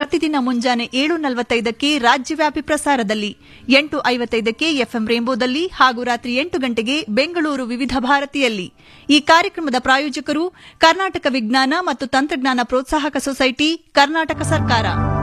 ಪ್ರತಿದಿನ ಮುಂಜಾನೆ ಏಳು ನಲವತ್ತೈದಕ್ಕೆ ರಾಜ್ಯವ್ಯಾಪಿ ಪ್ರಸಾರದಲ್ಲಿ ಎಂಟು ಐವತ್ತೈದಕ್ಕೆ ಎಫ್ಎಂ ರೇಂಬೋದಲ್ಲಿ ಹಾಗೂ ರಾತ್ರಿ ಎಂಟು ಗಂಟೆಗೆ ಬೆಂಗಳೂರು ವಿವಿಧ ಭಾರತಿಯಲ್ಲಿ ಈ ಕಾರ್ಯಕ್ರಮದ ಪ್ರಾಯೋಜಕರು ಕರ್ನಾಟಕ ವಿಜ್ಞಾನ ಮತ್ತು ತಂತ್ರಜ್ಞಾನ ಪ್ರೋತ್ಸಾಹಕ ಸೊಸೈಟಿ ಕರ್ನಾಟಕ ಸರ್ಕಾರ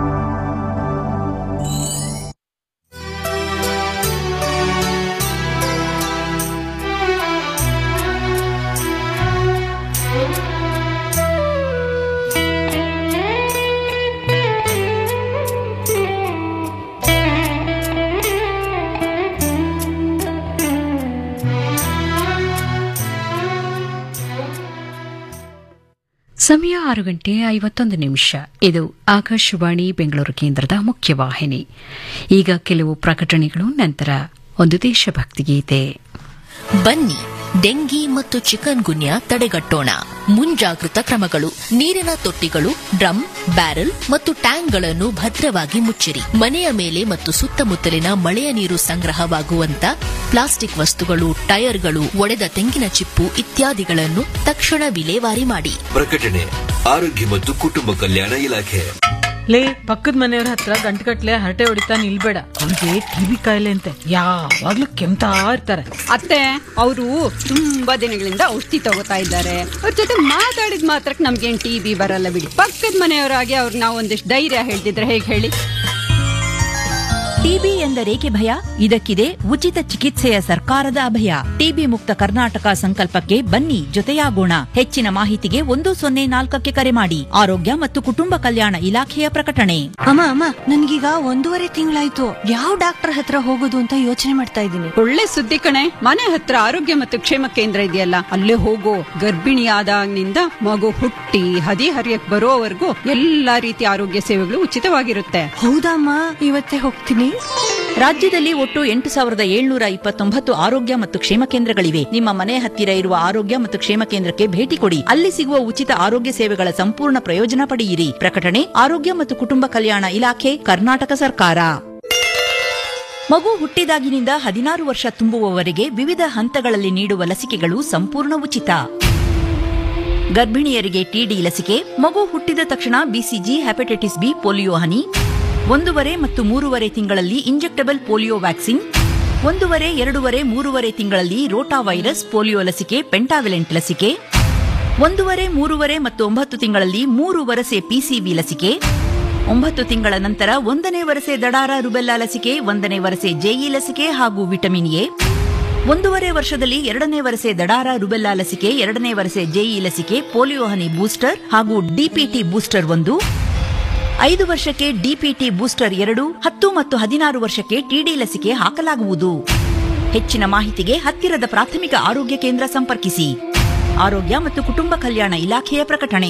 ಸಮಯ ಆರು ಗಂಟೆ ಐವತ್ತೊಂದು ನಿಮಿಷ ಇದು ಆಕಾಶವಾಣಿ ಬೆಂಗಳೂರು ಕೇಂದ್ರದ ಮುಖ್ಯವಾಹಿನಿ ಈಗ ಕೆಲವು ಪ್ರಕಟಣೆಗಳು ನಂತರ ಒಂದು ದೇಶಭಕ್ತಿ ಗೀತೆ ಬನ್ನಿ ಡೆಂಗಿ ಮತ್ತು ಚಿಕನ್ ಗುನ್ಯಾ ತಡೆಗಟ್ಟೋಣ ಮುಂಜಾಗೃತ ಕ್ರಮಗಳು ನೀರಿನ ತೊಟ್ಟಿಗಳು ಡ್ರಮ್ ಬ್ಯಾರೆಲ್ ಮತ್ತು ಟ್ಯಾಂಕ್ಗಳನ್ನು ಭದ್ರವಾಗಿ ಮುಚ್ಚಿರಿ ಮನೆಯ ಮೇಲೆ ಮತ್ತು ಸುತ್ತಮುತ್ತಲಿನ ಮಳೆಯ ನೀರು ಸಂಗ್ರಹವಾಗುವಂತ ಪ್ಲಾಸ್ಟಿಕ್ ವಸ್ತುಗಳು ಟೈರ್ಗಳು ಒಡೆದ ತೆಂಗಿನ ಚಿಪ್ಪು ಇತ್ಯಾದಿಗಳನ್ನು ತಕ್ಷಣ ವಿಲೇವಾರಿ ಮಾಡಿ ಪ್ರಕಟಣೆ ಆರೋಗ್ಯ ಮತ್ತು ಕುಟುಂಬ ಕಲ್ಯಾಣ ಇಲಾಖೆ ಲೇ ಪಕ್ಕದ ಮನೆಯವ್ರ ಹತ್ರ ಗಂಟುಗಟ್ಲೆ ಹರಟೆ ಹೊಡಿತಾ ನಿಲ್ಬೇಡ ಅವ್ರಿಗೆ ಟಿವಿ ಕಾಯಿಲೆ ಅಂತೆ ಯಾವಾಗ್ಲೂ ಕೆಮ್ತಾ ಇರ್ತಾರೆ ಅತ್ತೆ ಅವರು ತುಂಬಾ ದಿನಗಳಿಂದ ಔಷಧಿ ತಗೋತಾ ಇದ್ದಾರೆ ಅವ್ರ ಜೊತೆ ಮಾತಾಡಿದ ಮಾತ್ರಕ್ಕೆ ನಮ್ಗೇನ್ ಟಿ ಬಿ ಬರಲ್ಲ ಬಿಡಿ ಪಕ್ಕದ ಮನೆಯವರಾಗಿ ಅವ್ರು ನಾವು ಒಂದಿಷ್ಟು ಧೈರ್ಯ ಹೇಳ್ತಿದ್ರೆ ಹೇಗೆ ಹೇಳಿ ಟಿಬಿ ಎಂದರೇಕೆ ಭಯ ಇದಕ್ಕಿದೆ ಉಚಿತ ಚಿಕಿತ್ಸೆಯ ಸರ್ಕಾರದ ಅಭಯ ಟಿಬಿ ಮುಕ್ತ ಕರ್ನಾಟಕ ಸಂಕಲ್ಪಕ್ಕೆ ಬನ್ನಿ ಜೊತೆಯಾಗೋಣ ಹೆಚ್ಚಿನ ಮಾಹಿತಿಗೆ ಒಂದು ಸೊನ್ನೆ ನಾಲ್ಕಕ್ಕೆ ಕರೆ ಮಾಡಿ ಆರೋಗ್ಯ ಮತ್ತು ಕುಟುಂಬ ಕಲ್ಯಾಣ ಇಲಾಖೆಯ ಪ್ರಕಟಣೆ ಅಮ್ಮ ಅಮ್ಮ ನನ್ಗೀಗ ಒಂದೂವರೆ ತಿಂಗಳಾಯ್ತು ಯಾವ ಡಾಕ್ಟರ್ ಹತ್ರ ಹೋಗೋದು ಅಂತ ಯೋಚನೆ ಮಾಡ್ತಾ ಇದ್ದೀನಿ ಒಳ್ಳೆ ಸುದ್ದಿ ಕಣೆ ಮನೆ ಹತ್ರ ಆರೋಗ್ಯ ಮತ್ತು ಕ್ಷೇಮ ಕೇಂದ್ರ ಇದೆಯಲ್ಲ ಅಲ್ಲೇ ಹೋಗೋ ಗರ್ಭಿಣಿಯಾದಾಗಿನಿಂದ ಮಗು ಹುಟ್ಟಿ ಹದಿ ಹರಿಯಕ್ ಬರೋವರೆಗೂ ಎಲ್ಲಾ ರೀತಿಯ ಆರೋಗ್ಯ ಸೇವೆಗಳು ಉಚಿತವಾಗಿರುತ್ತೆ ಹೌದಮ್ಮ ಇವತ್ತೇ ಹೋಗ್ತೀನಿ ರಾಜ್ಯದಲ್ಲಿ ಒಟ್ಟು ಎಂಟು ಸಾವಿರದ ಏಳ್ನೂರ ಇಪ್ಪತ್ತೊಂಬತ್ತು ಆರೋಗ್ಯ ಮತ್ತು ಕ್ಷೇಮ ಕೇಂದ್ರಗಳಿವೆ ನಿಮ್ಮ ಮನೆ ಹತ್ತಿರ ಇರುವ ಆರೋಗ್ಯ ಮತ್ತು ಕ್ಷೇಮ ಕೇಂದ್ರಕ್ಕೆ ಭೇಟಿ ಕೊಡಿ ಅಲ್ಲಿ ಸಿಗುವ ಉಚಿತ ಆರೋಗ್ಯ ಸೇವೆಗಳ ಸಂಪೂರ್ಣ ಪ್ರಯೋಜನ ಪಡೆಯಿರಿ ಪ್ರಕಟಣೆ ಆರೋಗ್ಯ ಮತ್ತು ಕುಟುಂಬ ಕಲ್ಯಾಣ ಇಲಾಖೆ ಕರ್ನಾಟಕ ಸರ್ಕಾರ ಮಗು ಹುಟ್ಟಿದಾಗಿನಿಂದ ಹದಿನಾರು ವರ್ಷ ತುಂಬುವವರೆಗೆ ವಿವಿಧ ಹಂತಗಳಲ್ಲಿ ನೀಡುವ ಲಸಿಕೆಗಳು ಸಂಪೂರ್ಣ ಉಚಿತ ಗರ್ಭಿಣಿಯರಿಗೆ ಟಿಡಿ ಲಸಿಕೆ ಮಗು ಹುಟ್ಟಿದ ತಕ್ಷಣ ಬಿಸಿಜಿ ಹೆಪಟೈಟಿಸ್ ಬಿ ಪೋಲಿಯೋ ಹನಿ ಒಂದೂವರೆ ಮತ್ತು ಮೂರುವರೆ ತಿಂಗಳಲ್ಲಿ ಇಂಜೆಕ್ಟಬಲ್ ಪೋಲಿಯೋ ವ್ಯಾಕ್ಸಿನ್ ಒಂದೂವರೆ ಎರಡೂವರೆ ಮೂರುವರೆ ತಿಂಗಳಲ್ಲಿ ರೋಟಾ ವೈರಸ್ ಪೋಲಿಯೋ ಲಸಿಕೆ ಪೆಂಟಾವಿಲೆಂಟ್ ಲಸಿಕೆ ಒಂದೂವರೆ ಮೂರುವರೆ ಮತ್ತು ಒಂಬತ್ತು ತಿಂಗಳಲ್ಲಿ ಮೂರು ವರಸೆ ಪಿಸಿಬಿ ಲಸಿಕೆ ಒಂಬತ್ತು ತಿಂಗಳ ನಂತರ ಒಂದನೇ ವರಸೆ ದಡಾರ ರುಬೆಲ್ಲಾ ಲಸಿಕೆ ಒಂದನೇ ವರಸೆ ಜೆಇ ಲಸಿಕೆ ಹಾಗೂ ವಿಟಮಿನ್ ಎ ಒಂದೂವರೆ ವರ್ಷದಲ್ಲಿ ಎರಡನೇ ವರಸೆ ದಡಾರ ರುಬೆಲ್ಲಾ ಲಸಿಕೆ ಎರಡನೇ ವರಸೆ ಜೆಇ ಲಸಿಕೆ ಪೋಲಿಯೋ ಹನಿ ಬೂಸ್ಟರ್ ಹಾಗೂ ಡಿಪಿಟಿ ಬೂಸ್ಟರ್ ಒಂದು ಐದು ವರ್ಷಕ್ಕೆ ಡಿಪಿಟಿ ಬೂಸ್ಟರ್ ಎರಡು ಹತ್ತು ಮತ್ತು ಹದಿನಾರು ವರ್ಷಕ್ಕೆ ಟಿಡಿ ಲಸಿಕೆ ಹಾಕಲಾಗುವುದು ಹೆಚ್ಚಿನ ಮಾಹಿತಿಗೆ ಹತ್ತಿರದ ಪ್ರಾಥಮಿಕ ಆರೋಗ್ಯ ಕೇಂದ್ರ ಸಂಪರ್ಕಿಸಿ ಆರೋಗ್ಯ ಮತ್ತು ಕುಟುಂಬ ಕಲ್ಯಾಣ ಇಲಾಖೆಯ ಪ್ರಕಟಣೆ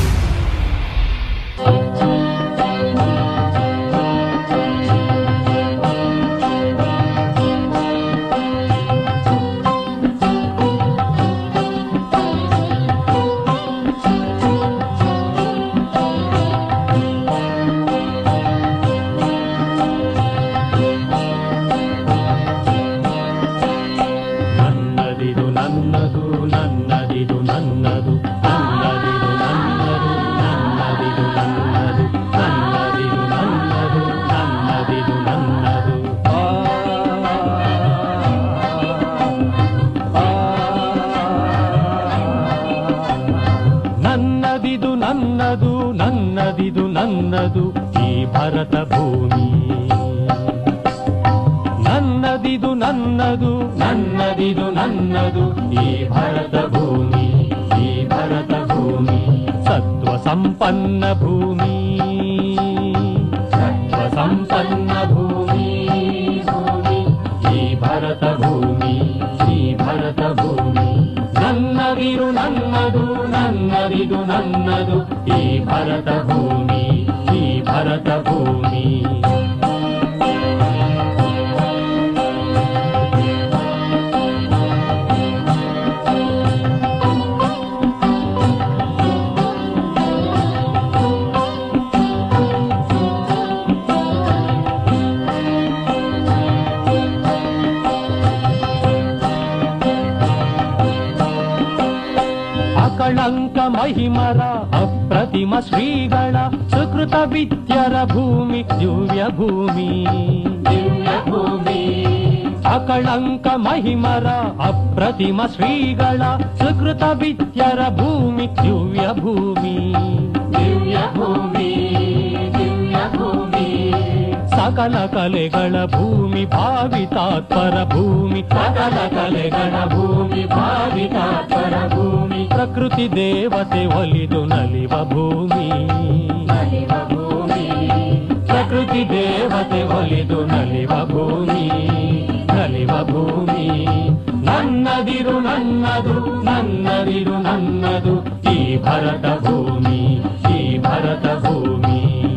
ನನ್ನದಿದು ನನ್ನದು ನನ್ನದಿದು ನನ್ನದು ನನ್ನದಿದು ನನ್ನದು ನನ್ನದಿದು ನನ್ನದು ನನ್ನದಿದು ನನ್ನದು ನನ್ನದಿದು ನನ್ನದು ನನ್ನದಿದು ನನ್ನದು ನನ್ನದಿದು ನನ್ನದು ಈ ಭರತ ಭೂಮಿ ನನ್ನದಿದು ನನ್ನದು ನನ್ನದಿದು ನನ್ನದು ಈ ಭರತ ಭೂಮಿ ಈ ಭರತ ಭೂಮಿ ಸತ್ವ ಸಂಪನ್ನ ಭೂಮಿ ಸತ್ವ ಸಂಪನ್ನ ಭೂಮಿ ಭೂಮಿ ಈ ಭರತ ಭೂಮಿ ಈ ಭರತ ಭೂಮಿ ನನ್ನದಿರು ನನ್ನದು ನನ್ನದಿದು ನನ್ನದು ಈ ಭರತ ಭೂಮಿ ಈ ಭರತ ಭೂಮಿ ಅಕಳಂಕ ಮಹಿಮರ ಅಪ್ರತಿಮ ಅಪ್ರತಿಮ ಶ್ರೀಗಳ ಸುಕೃತ ವಿದ್ಯರ ಭೂಮಿ ದಿವ್ಯ ಭೂಮಿ ದಿವ್ಯ ಭೂಮಿ ಅಕಳಂಕ ಮಹಿಮರ ಅಪ್ರತಿಮ ಶ್ರೀಗಳ ಸುಕೃತ ವಿದ್ಯರ ಭೂಮಿ ದಿವ್ಯ ಭೂಮಿ ದಿವ್ಯ ಭೂಮಿ ದಿವ್ಯ ಭೂಮಿ ಸಕಲ ಕಲೆಗಳ ಭೂಮಿ ಭಾವಿತಾತ್ಪರ ಭೂಮಿ ಸಕಲ ಕಲೆಗಳ ಭೂಮಿ ಭಾವಿತಾತ್ಪರ ಭೂಮಿ ಪ್ರಕೃತಿ ದೇವತೆ ಒಲಿದು ನಲಿವ ಭೂಮಿ ನಲಿವ ಭೂಮಿ ಪ್ರಕೃತಿ ದೇವತೆ ಒಲಿದು ನಲಿವ ಭೂಮಿ ನಲಿವ ಭೂಮಿ ನನ್ನದಿರು ನನ್ನದು ನನ್ನದಿರು ನನ್ನದು ಈ ಭರತ ಭೂಮಿ ಈ ಭರತ ಭೂಮಿ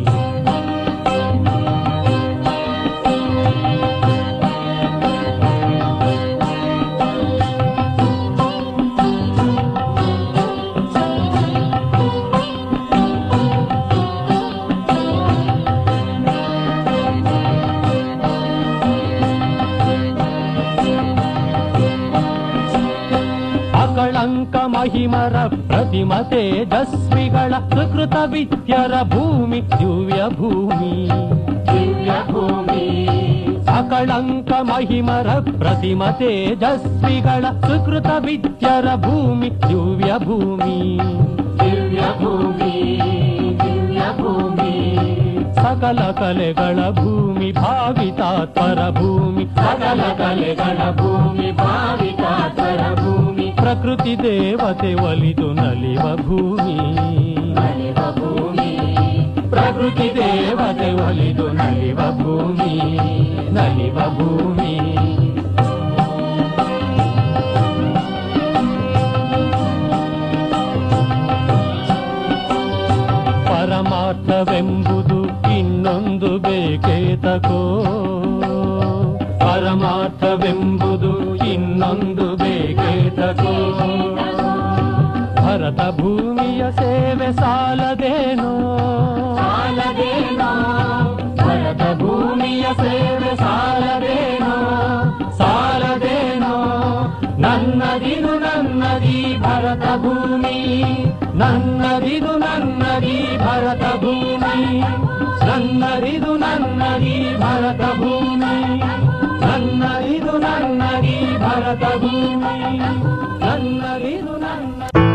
ಅಕಳಂಕ ಮಹಿಮರ ಪ್ರತಿಮ ತೇಜಸ್ವಿಗಳ ಸುಕೃತ ವಿದ್ಯರ ಭೂಮಿ ದಿವ್ಯ ಭೂಮಿ ದಿವ್ಯ ಭೂಮಿ ಅಕಳಂಕ ಮಹಿಮರ ಪ್ರತಿಮ ತೇಜಸ್ವಿಗಳ ಸುಕೃತ ವಿದ್ಯರ ಭೂಮಿ ದಿವ್ಯ ಭೂಮಿ ದಿವ್ಯ ಭೂಮಿ ದಿವ್ಯ ಭೂಮಿ ಸಕಲ ಕಲೆಗಳ ಭೂಮಿ ಭಾವಿತಾತ್ಪರ ಭೂಮಿ ಸಕಲ ಕಲೆಗಳ ಭೂಮಿ ಭಾವಿತಾತ್ಪರ ಭೂಮಿ ಪ್ರಕೃತಿ ದೇವತೆ ಒಲಿದು ನಲಿವ ಭೂಮಿ ನಲಿವ ಭೂಮಿ ಪ್ರಕೃತಿ ದೇವತೆ ಒಲಿದು ನಲಿವ ಭೂಮಿ ನಲಿವ ಭೂಮಿ ಪರಮಾರ್ಥವೆಂಬುದು ಇನ್ನೊಂದು ಬೇಕೇತಕೋ ಪರಮಾರ್ಥವೆಂಬುದು ಇನ್ನೊಂದು ಬೇಕೇತಕೋ ಭರತ ಭೂಮಿಯ ಸೇವೆ ಸಾಲದೇನೋ ಸಾಲದೇನೋ ಭರತ ಭೂಮಿಯ ಸೇವೆ ಸಾಲದೇನೋ ಸಾಲದೇನೋ ನನ್ನದಿದು ನನ್ನದಿ ಭರತ ಭೂಮಿ ನನ್ನದಿದು ನನ್ನದಿ ಭರತ ಭೂಮಿ ನನ್ನದಿದು ನನ್ನದಿ ಭರತ ಭೂಮಿ ನನ್ನದಿದು ನನ್ನದಿ ಭರತ ಭೂಮಿ ನನ್ನದಿದು ನನ್ನ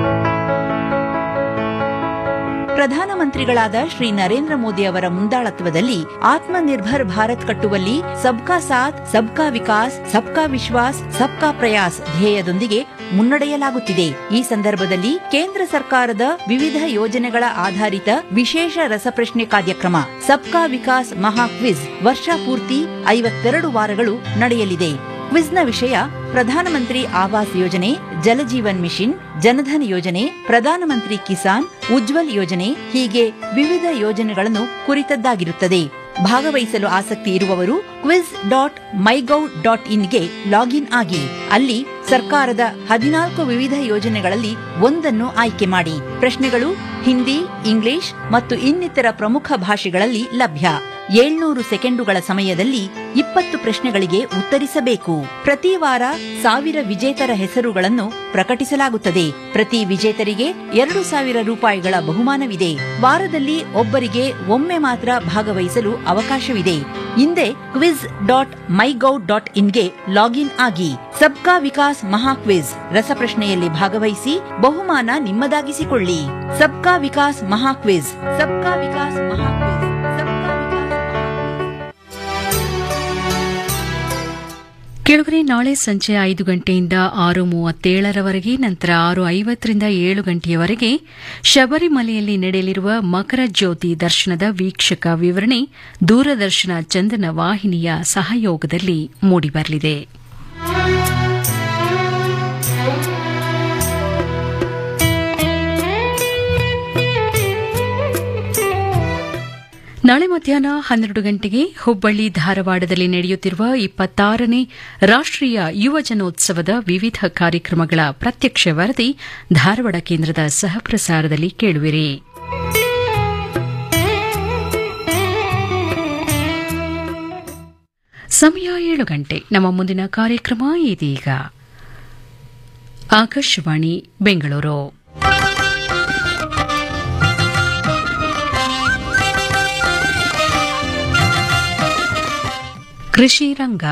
ಪ್ರಧಾನಮಂತ್ರಿಗಳಾದ ಶ್ರೀ ನರೇಂದ್ರ ಮೋದಿ ಅವರ ಮುಂದಾಳತ್ವದಲ್ಲಿ ಆತ್ಮನಿರ್ಭರ್ ಭಾರತ್ ಕಟ್ಟುವಲ್ಲಿ ಸಬ್ಕಾ ಸಾಥ್ ಸಬ್ಕಾ ವಿಕಾಸ್ ಸಬ್ಕಾ ವಿಶ್ವಾಸ್ ಸಬ್ಕಾ ಪ್ರಯಾಸ್ ಧ್ಯೇಯದೊಂದಿಗೆ ಮುನ್ನಡೆಯಲಾಗುತ್ತಿದೆ ಈ ಸಂದರ್ಭದಲ್ಲಿ ಕೇಂದ್ರ ಸರ್ಕಾರದ ವಿವಿಧ ಯೋಜನೆಗಳ ಆಧಾರಿತ ವಿಶೇಷ ರಸಪ್ರಶ್ನೆ ಕಾರ್ಯಕ್ರಮ ಸಬ್ಕಾ ವಿಕಾಸ್ ಮಹಾ ಕ್ವಿಜ್ ವರ್ಷ ಪೂರ್ತಿ ಐವತ್ತೆರಡು ವಾರಗಳು ನಡೆಯಲಿದೆ ಕ್ವಿಜ್ನ ವಿಷಯ ಪ್ರಧಾನಮಂತ್ರಿ ಆವಾಸ್ ಯೋಜನೆ ಜಲಜೀವನ್ ಮಿಷನ್ ಜನಧನ್ ಯೋಜನೆ ಪ್ರಧಾನಮಂತ್ರಿ ಕಿಸಾನ್ ಉಜ್ವಲ್ ಯೋಜನೆ ಹೀಗೆ ವಿವಿಧ ಯೋಜನೆಗಳನ್ನು ಕುರಿತದ್ದಾಗಿರುತ್ತದೆ ಭಾಗವಹಿಸಲು ಆಸಕ್ತಿ ಇರುವವರು ಕ್ವಿಜ್ ಡಾಟ್ ಮೈಗೌ ಡಾಟ್ ಇನ್ಗೆ ಲಾಗಿನ್ ಆಗಿ ಅಲ್ಲಿ ಸರ್ಕಾರದ ಹದಿನಾಲ್ಕು ವಿವಿಧ ಯೋಜನೆಗಳಲ್ಲಿ ಒಂದನ್ನು ಆಯ್ಕೆ ಮಾಡಿ ಪ್ರಶ್ನೆಗಳು ಹಿಂದಿ ಇಂಗ್ಲಿಷ್ ಮತ್ತು ಇನ್ನಿತರ ಪ್ರಮುಖ ಭಾಷೆಗಳಲ್ಲಿ ಲಭ್ಯ ಏಳ್ನೂರು ಸೆಕೆಂಡುಗಳ ಸಮಯದಲ್ಲಿ ಇಪ್ಪತ್ತು ಪ್ರಶ್ನೆಗಳಿಗೆ ಉತ್ತರಿಸಬೇಕು ಪ್ರತಿ ವಾರ ಸಾವಿರ ವಿಜೇತರ ಹೆಸರುಗಳನ್ನು ಪ್ರಕಟಿಸಲಾಗುತ್ತದೆ ಪ್ರತಿ ವಿಜೇತರಿಗೆ ಎರಡು ಸಾವಿರ ರೂಪಾಯಿಗಳ ಬಹುಮಾನವಿದೆ ವಾರದಲ್ಲಿ ಒಬ್ಬರಿಗೆ ಒಮ್ಮೆ ಮಾತ್ರ ಭಾಗವಹಿಸಲು ಅವಕಾಶವಿದೆ ಹಿಂದೆ ಕ್ವಿಜ್ ಡಾಟ್ ಮೈಗೌ ಡಾಟ್ ಇನ್ಗೆ ಲಾಗಿನ್ ಆಗಿ ಸಬ್ಕಾ ವಿಕಾಸ್ ಮಹಾ ಕ್ವಿಜ್ ರಸಪ್ರಶ್ನೆಯಲ್ಲಿ ಭಾಗವಹಿಸಿ ಬಹುಮಾನ ನಿಮ್ಮದಾಗಿಸಿಕೊಳ್ಳಿ ಸಬ್ಕಾ ವಿಕಾಸ್ ಮಹಾ ಕ್ವಿಜ್ ಸಬ್ಕಾ ವಿಕಾಸ್ ಮಹಾ ಕ್ವಿಜ್ ಸಬ್ಕಾ ವಿಕಾಸ್ ಕೆಳಗರೆ ನಾಳೆ ಸಂಜೆ ಐದು ಗಂಟೆಯಿಂದ ಆರು ಮೂವತ್ತೇಳರವರೆಗೆ ನಂತರ ಆರು ಐವತ್ತರಿಂದ ಏಳು ಗಂಟೆಯವರೆಗೆ ಶಬರಿಮಲೆಯಲ್ಲಿ ನಡೆಯಲಿರುವ ಮಕರ ಜ್ಯೋತಿ ದರ್ಶನದ ವೀಕ್ಷಕ ವಿವರಣೆ ದೂರದರ್ಶನ ಚಂದನ ವಾಹಿನಿಯ ಸಹಯೋಗದಲ್ಲಿ ಮೂಡಿಬರಲಿದೆ ನಾಳೆ ಮಧ್ಯಾಹ್ನ ಹನ್ನೆರಡು ಗಂಟೆಗೆ ಹುಬ್ಬಳ್ಳಿ ಧಾರವಾಡದಲ್ಲಿ ನಡೆಯುತ್ತಿರುವ ಇಪ್ಪತ್ತಾರನೇ ರಾಷ್ಟೀಯ ಯುವಜನೋತ್ಸವದ ವಿವಿಧ ಕಾರ್ಯಕ್ರಮಗಳ ಪ್ರತ್ಯಕ್ಷ ವರದಿ ಧಾರವಾಡ ಕೇಂದ್ರದ ಸಹಪ್ರಸಾರದಲ್ಲಿ ಕೇಳುವಿರಿ ಸಮಯ ಏಳು ಗಂಟೆ ನಮ್ಮ ಮುಂದಿನ ಕಾರ್ಯಕ್ರಮ ಇದೀಗ ಆಕಾಶವಾಣಿ ಬೆಂಗಳೂರು ಕೃಷಿ ರಂಗ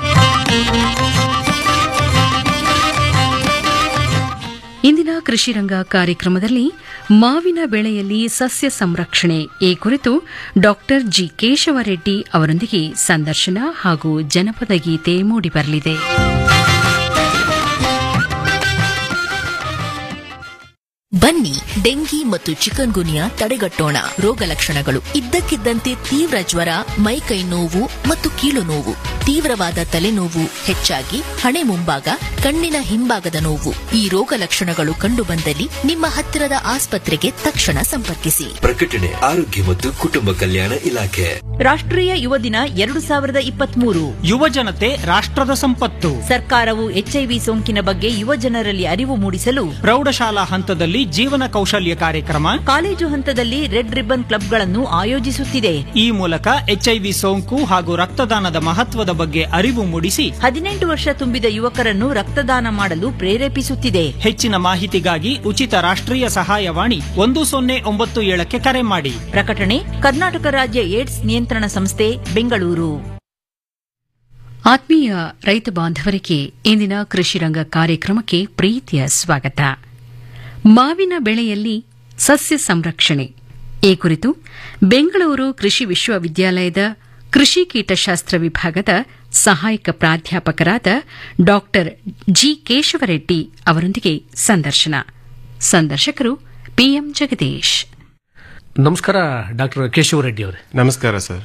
ಇಂದಿನ ಕೃಷಿ ರಂಗ ಕಾರ್ಯಕ್ರಮದಲ್ಲಿ ಮಾವಿನ ಬೆಳೆಯಲ್ಲಿ ಸಸ್ಯ ಸಂರಕ್ಷಣೆ ಈ ಕುರಿತು ಡಾಕ್ಟರ್ ಜಿ ಕೇಶವರೆಡ್ಡಿ ಅವರೊಂದಿಗೆ ಸಂದರ್ಶನ ಹಾಗೂ ಜನಪದ ಗೀತೆ ಮೂಡಿಬರಲಿದೆ ಬನ್ನಿ ಡೆಂಗಿ ಮತ್ತು ಚಿಕನ್ ಗುನಿಯಾ ತಡೆಗಟ್ಟೋಣ ರೋಗ ಲಕ್ಷಣಗಳು ಇದ್ದಕ್ಕಿದ್ದಂತೆ ತೀವ್ರ ಜ್ವರ ಮೈಕೈ ನೋವು ಮತ್ತು ಕೀಲು ನೋವು ತೀವ್ರವಾದ ತಲೆನೋವು ಹೆಚ್ಚಾಗಿ ಹಣೆ ಮುಂಭಾಗ ಕಣ್ಣಿನ ಹಿಂಭಾಗದ ನೋವು ಈ ರೋಗ ಲಕ್ಷಣಗಳು ಕಂಡುಬಂದಲ್ಲಿ ನಿಮ್ಮ ಹತ್ತಿರದ ಆಸ್ಪತ್ರೆಗೆ ತಕ್ಷಣ ಸಂಪರ್ಕಿಸಿ ಪ್ರಕಟಣೆ ಆರೋಗ್ಯ ಮತ್ತು ಕುಟುಂಬ ಕಲ್ಯಾಣ ಇಲಾಖೆ ರಾಷ್ಟ್ರೀಯ ಯುವ ದಿನ ಎರಡು ಸಾವಿರದ ಇಪ್ಪತ್ಮೂರು ಯುವ ಜನತೆ ರಾಷ್ಟ್ರದ ಸಂಪತ್ತು ಸರ್ಕಾರವು ಎಚ್ಐವಿ ಸೋಂಕಿನ ಬಗ್ಗೆ ಯುವ ಜನರಲ್ಲಿ ಅರಿವು ಮೂಡಿಸಲು ಪ್ರೌಢಶಾಲಾ ಹಂತದಲ್ಲಿ ಜೀವನ ಕೌಶಲ್ಯ ಕಾರ್ಯಕ್ರಮ ಕಾಲೇಜು ಹಂತದಲ್ಲಿ ರೆಡ್ ರಿಬ್ಬನ್ ಕ್ಲಬ್ಗಳನ್ನು ಆಯೋಜಿಸುತ್ತಿದೆ ಈ ಮೂಲಕ ಎಚ್ಐವಿ ಸೋಂಕು ಹಾಗೂ ರಕ್ತದಾನದ ಮಹತ್ವದ ಬಗ್ಗೆ ಅರಿವು ಮೂಡಿಸಿ ಹದಿನೆಂಟು ವರ್ಷ ತುಂಬಿದ ಯುವಕರನ್ನು ರಕ್ತದಾನ ಮಾಡಲು ಪ್ರೇರೇಪಿಸುತ್ತಿದೆ ಹೆಚ್ಚಿನ ಮಾಹಿತಿಗಾಗಿ ಉಚಿತ ರಾಷ್ಟ್ರೀಯ ಸಹಾಯವಾಣಿ ಒಂದು ಸೊನ್ನೆ ಒಂಬತ್ತು ಏಳಕ್ಕೆ ಕರೆ ಮಾಡಿ ಪ್ರಕಟಣೆ ಕರ್ನಾಟಕ ರಾಜ್ಯ ಏಡ್ಸ್ ನಿಯಂತ್ರಣ ಸಂಸ್ಥೆ ಬೆಂಗಳೂರು ಆತ್ಮೀಯ ರೈತ ಬಾಂಧವರಿಗೆ ಇಂದಿನ ಕೃಷಿ ರಂಗ ಕಾರ್ಯಕ್ರಮಕ್ಕೆ ಪ್ರೀತಿಯ ಸ್ವಾಗತ ಮಾವಿನ ಬೆಳೆಯಲ್ಲಿ ಸಸ್ಯ ಸಂರಕ್ಷಣೆ ಈ ಕುರಿತು ಬೆಂಗಳೂರು ಕೃಷಿ ವಿಶ್ವವಿದ್ಯಾಲಯದ ಕೃಷಿ ಕೀಟಶಾಸ್ತ್ರ ವಿಭಾಗದ ಸಹಾಯಕ ಪ್ರಾಧ್ಯಾಪಕರಾದ ಡಾಕ್ಟರ್ ಜಿ ಕೇಶವರೆಡ್ಡಿ ಅವರೊಂದಿಗೆ ಸಂದರ್ಶನ ಸಂದರ್ಶಕರು ಪಿಎಂ ಜಗದೀಶ್ ನಮಸ್ಕಾರ ಡಾಕ್ಟರ್ ಕೇಶವರೆಡ್ಡಿ ಅವರೇ ನಮಸ್ಕಾರ ಸರ್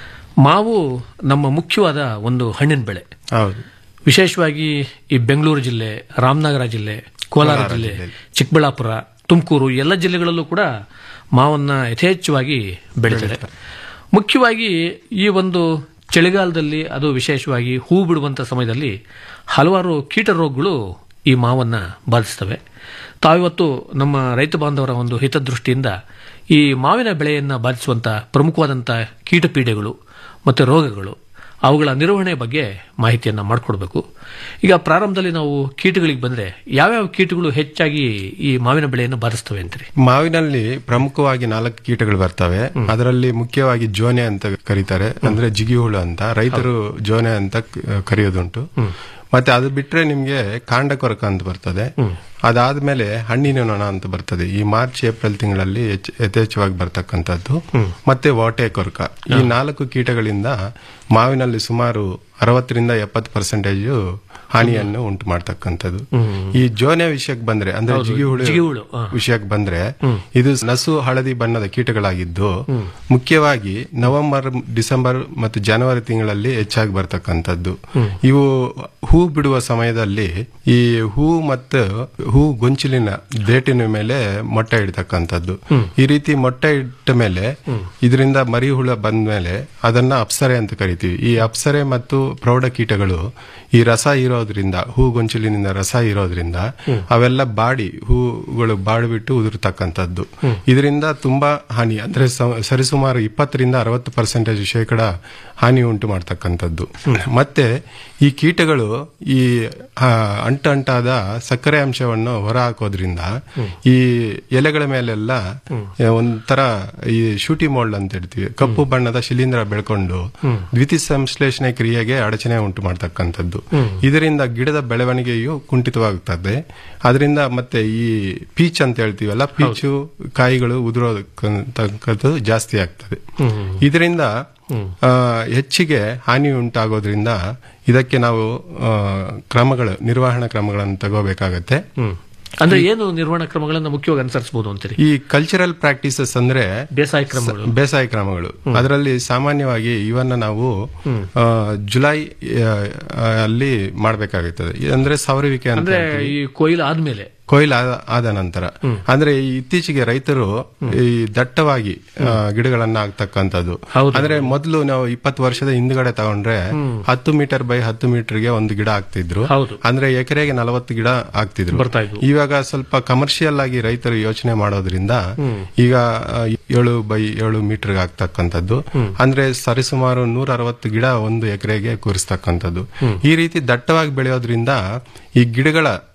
ಮಾವು ನಮ್ಮ ಮುಖ್ಯವಾದ ಒಂದು ಹಣ್ಣಿನ ಬೆಳೆ ಹೌದು ವಿಶೇಷವಾಗಿ ಈ ಬೆಂಗಳೂರು ಜಿಲ್ಲೆ ರಾಮನಗರ ಜಿಲ್ಲೆ ಕೋಲಾರ ಕೋಲಾರ ಜಿಲ್ಲೆ ಜಿಲ್ಲೆಯಲ್ಲಿ. ಚಿಕ್ಕಬಳ್ಳಾಪುರ ತುಮಕೂರು ಎಲ್ಲ ಜಿಲ್ಲೆಗಳಲ್ಲೂ ಕೂಡ ಮಾವನ್ನ ಯಥೇಚ್ಛವಾಗಿ ಬೆಳೀತಾರೆ ಮುಖ್ಯವಾಗಿ ಈ ಒಂದು ಚಳಿಗಾಲದಲ್ಲಿ ಅದು ವಿಶೇಷವಾಗಿ ಹೂ ಬಿಡುವಂಥ ಸಮಯದಲ್ಲಿ ಹಲವಾರು ಕೀಟ ರೋಗಗಳು ಈ ಮಾವನ್ನ ಬಾಧಿಸ್ತವೆ ತಾವಿವತ್ತು ನಮ್ಮ ರೈತ ಬಾಂಧವರ ಒಂದು ಹಿತದೃಷ್ಟಿಯಿಂದ ಈ ಮಾವಿನ ಬೆಳೆಯನ್ನು ಬಾಧಿಸುವಂಥ ಪ್ರಮುಖವಾದಂಥ ಕೀಟಪೀಡೆಗಳು ಮತ್ತು ರೋಗಗಳು ಅವುಗಳ ನಿರ್ವಹಣೆ ಬಗ್ಗೆ ಮಾಹಿತಿಯನ್ನು ಮಾಡಿಕೊಡ್ಬೇಕು ಈಗ ಪ್ರಾರಂಭದಲ್ಲಿ ನಾವು ಕೀಟಗಳಿಗೆ ಬಂದರೆ ಯಾವ್ಯಾವ ಕೀಟಗಳು ಹೆಚ್ಚಾಗಿ ಈ ಮಾವಿನ ಬೆಳೆಯನ್ನು ಬಾಧಿಸ್ತವೆ ಅಂತೀರಿ ಮಾವಿನಲ್ಲಿ ಪ್ರಮುಖವಾಗಿ ನಾಲ್ಕು ಕೀಟಗಳು ಬರ್ತವೆ ಅದರಲ್ಲಿ ಮುಖ್ಯವಾಗಿ ಜೋನೆ ಅಂತ ಕರೀತಾರೆ ಅಂದ್ರೆ ಜಿಗಿ ಹುಳು ಅಂತ ರೈತರು ಜೋನೆ ಅಂತ ಕ- ಕರೆಯೋದುಂಟು ಮತ್ತೆ ಅದು ಬಿಟ್ರೆ ನಿಮ್ಗೆ ಕಾಂಡ ಕೊರಕ ಅಂತ ಬರ್ತದೆ ಅದಾದ್ಮೇಲೆ ಹಣ್ಣಿನ ನೊಣ ಅಂತ ಬರ್ತದೆ ಈ ಮಾರ್ಚ್ ಏಪ್ರಿಲ್ ತಿಂಗಳಲ್ಲಿ ಹೆಚ್ಚ್- ಯಥೇಚ್ಛವಾಗಿ ಬರ್ತಕ್ಕಂಥದ್ದು ಮತ್ತೆ ವಾಟೆ ಕೊರಕ ಈ ನಾಲ್ಕು ಕೀಟಗಳಿಂದ ಮಾವಿನಲ್ಲಿ ಸುಮಾರು ಅರವತ್ತರಿಂದ ಎಪ್ಪತ್ತು ಪರ್ಸೆಂಟೇಜ್ ಹಾನಿಯನ್ನು ಉಂಟು ಮಾಡ್ತಕ್ಕಂಥದ್ದು ಈ ಜೋನೆ ವಿಷಯಕ್ಕೆ ಬಂದ್ರೆ ಅಂದ್ರೆ ಹೌದು, ಜಿಗಿಹುಳು ಜಿಗಿಹುಳು, ಹಾ. ವಿಷಯಕ್ಕೆ ಬಂದ್ರೆ ಇದು ನಸು ಹಳದಿ ಬಣ್ಣದ ಕೀಟಗಳಾಗಿದ್ದು ಮುಖ್ಯವಾಗಿ ನವೆಂಬರ್ ಡಿಸೆಂಬರ್ ಮತ್ತು ಜನವರಿ ತಿಂಗಳಲ್ಲಿ ಹೆಚ್ಚಾಗಿ ಬರ್ತಕ್ಕಂಥದ್ದು ಇವು ಹೂ ಬಿಡುವ ಸಮಯದಲ್ಲಿ ಈ ಹೂ ಮತ್ತು ಹೂ ಗೊಂಚಲಿನ ದೇಟಿನ ಮೇಲೆ ಮೊಟ್ಟೆ ಇಡ್ತಕ್ಕಂಥದ್ದು ಈ ರೀತಿ ಮೊಟ್ಟೆ ಇಟ್ಟ ಮೇಲೆ ಇದರಿಂದ ಮರಿ ಹುಳ ಬಂದ ಮೇಲೆ ಅದನ್ನ ಅಪ್ಸರೆ ಅಂತ ಕರಿತೀವಿ ಈ ಅಪ್ಸರೆ ಮತ್ತು ಪ್ರೌಢ ಕೀಟಗಳು ಈ ರಸ ಇರೋದ್ರಿಂದ ಹೂ ಗೊಂಚಲಿನಿಂದ ರಸ ಇರೋದ್ರಿಂದ ಅವೆಲ್ಲ ಬಾಡಿ ಹೂಗಳು ಬಾಡಿಬಿಟ್ಟು ಉದುರ್ತಕ್ಕಂಥದ್ದು ಇದರಿಂದ ತುಂಬಾ ಹಾನಿ ಅಂದ್ರೆ ಸ- ಸರಿಸುಮಾರು ಇಪ್ಪತ್ತರಿಂದ ಅರವತ್ತು ಪರ್ಸೆಂಟೇಜ್ ಶೇಕಡ ಹಾನಿ ಉಂಟು ಮಾಡ್ತಕ್ಕಂಥದ್ದು ಮತ್ತೆ ಈ ಕೀಟಗಳು ಈ ಆ, ಅಂಟ ಅಂಟಾದ ಸಕ್ಕರೆ ಅಂಶವನ್ನು ಹೊರ ಹಾಕೋದ್ರಿಂದ ಈ ಎಲೆಗಳ ಮೇಲೆಲ್ಲ ಆ, ಒಂಥರ ಈ ಶೂಟಿ ಮೋಲ್ಡ್ ಅಂತ ಹೇಳ್ತೀವಿ ಕಪ್ಪು ಬಣ್ಣದ ಶಿಲೀಂಧ್ರ ಬೆಳ್ಕೊಂಡು ದ್ವಿತೀಯ ಸಂಶ್ಲೇಷಣೆ ಕ್ರಿಯೆಗೆ ಅಡಚಣೆ ಉಂಟು ಮಾಡ್ತಕ್ಕಂಥದ್ದು ಇದರಿಂದ ಗಿಡದ ಬೆಳವಣಿಗೆಯು ಕುಂಠಿತವಾಗುತ್ತದೆ ಅದರಿಂದ ಮತ್ತೆ ಈ ಪೀಚ್ ಅಂತ ಹೇಳ್ತೀವಲ್ಲ ಪೀಚು ಕಾಯಿಗಳು ಉದುರೋದಕ್ಕಂಥದ್ದು ಜಾಸ್ತಿ ಆಗ್ತದೆ ಇದರಿಂದ ಆ, ಹೆಚ್ಚಿಗೆ ಹಾನಿ ಉಂಟಾಗೋದ್ರಿಂದ ಇದಕ್ಕೆ ನಾವು ಆ, ಕ್ರಮಗಳು ನಿರ್ವಹಣಾ ಕ್ರಮಗಳನ್ನು ತಗೋಬೇಕಾಗತ್ತೆ ಅಂದ್ರೆ ಏನು ನಿರ್ವಹಣಾ ಕ್ರಮಗಳನ್ನು ಮುಖ್ಯವಾಗಿ ಅನುಸರಿಸಬಹುದು ಅಂತೀರಿ ಈ ಕಲ್ಚರಲ್ ಪ್ರಾಕ್ಟೀಸಸ್ ಅಂದ್ರೆ ಬೇಸಾಯ ಕ್ರಮಗಳು ಬೇಸಾಯ ಕ್ರಮಗಳು ಅದರಲ್ಲಿ ಸಾಮಾನ್ಯವಾಗಿ ಇವನ್ನ ನಾವು ಆ, ಜುಲೈ ಆ, ಅಲ್ಲಿ ಮಾಡಬೇಕಾಗುತ್ತದೆ ಅಂದ್ರೆ ಸವರುವಿಕೆ ಅಂತ ಅಂದ್ರೆ ಹೇಳ್ತೀವಿ. ಈ ಕೊಯ್ಲು ಆದ್ಮೇಲೆ ಕೊಯ್ಲು ಆದ- ಆದ ನಂತರ ಅಂದ್ರೆ ಈ ಇತ್ತೀಚೆಗೆ ರೈತರು ಈ ದಟ್ಟವಾಗಿ ಆ, ಗಿಡಗಳನ್ನ ಹಾಕ್ತಕ್ಕಂಥದ್ದು ಅಂದ್ರೆ ಮೊದಲು ನಾವು ಇಪ್ಪತ್ತು ವರ್ಷದ ಹಿಂದ್ಗಡೆ ತಗೊಂಡ್ರೆ ಹತ್ತು ಮೀಟರ್ ಬೈ ಹತ್ತು ಮೀಟರ್ಗೆ ಒಂದು ಗಿಡ ಹಾಕ್ತಿದ್ರು ಹೌದು. ಅಂದ್ರೆ ಎಕರೆಗೆ ನಲವತ್ತು ಗಿಡ ಹಾಕ್ತಿದ್ರು ಬರ್ತಾ ಇದ್ವು. ಇವಾಗ ಸ್ವಲ್ಪ ಕಮರ್ಷಿಯಲ್ ಆಗಿ ರೈತರು ಯೋಚನೆ ಮಾಡೋದ್ರಿಂದ ಈಗ ಆ, ಏಳು ಬೈ ಏಳು ಮೀಟರ್ಗೆ ಹಾಕ್ತಕ್ಕಂಥದ್ದು ಅಂದ್ರೆ ಸರಿಸುಮಾರು ನೂರ ಅರವತ್ತು ಗಿಡ ಒಂದು ಎಕರೆಗೆ ಕೂರಿಸ್ತಕ್ಕಂಥದ್ದು ಈ ರೀತಿ ದಟ್ಟವಾಗಿ ಬೆಳೆಯೋದ್ರಿಂದ ಈ ಗಿಡಗಳ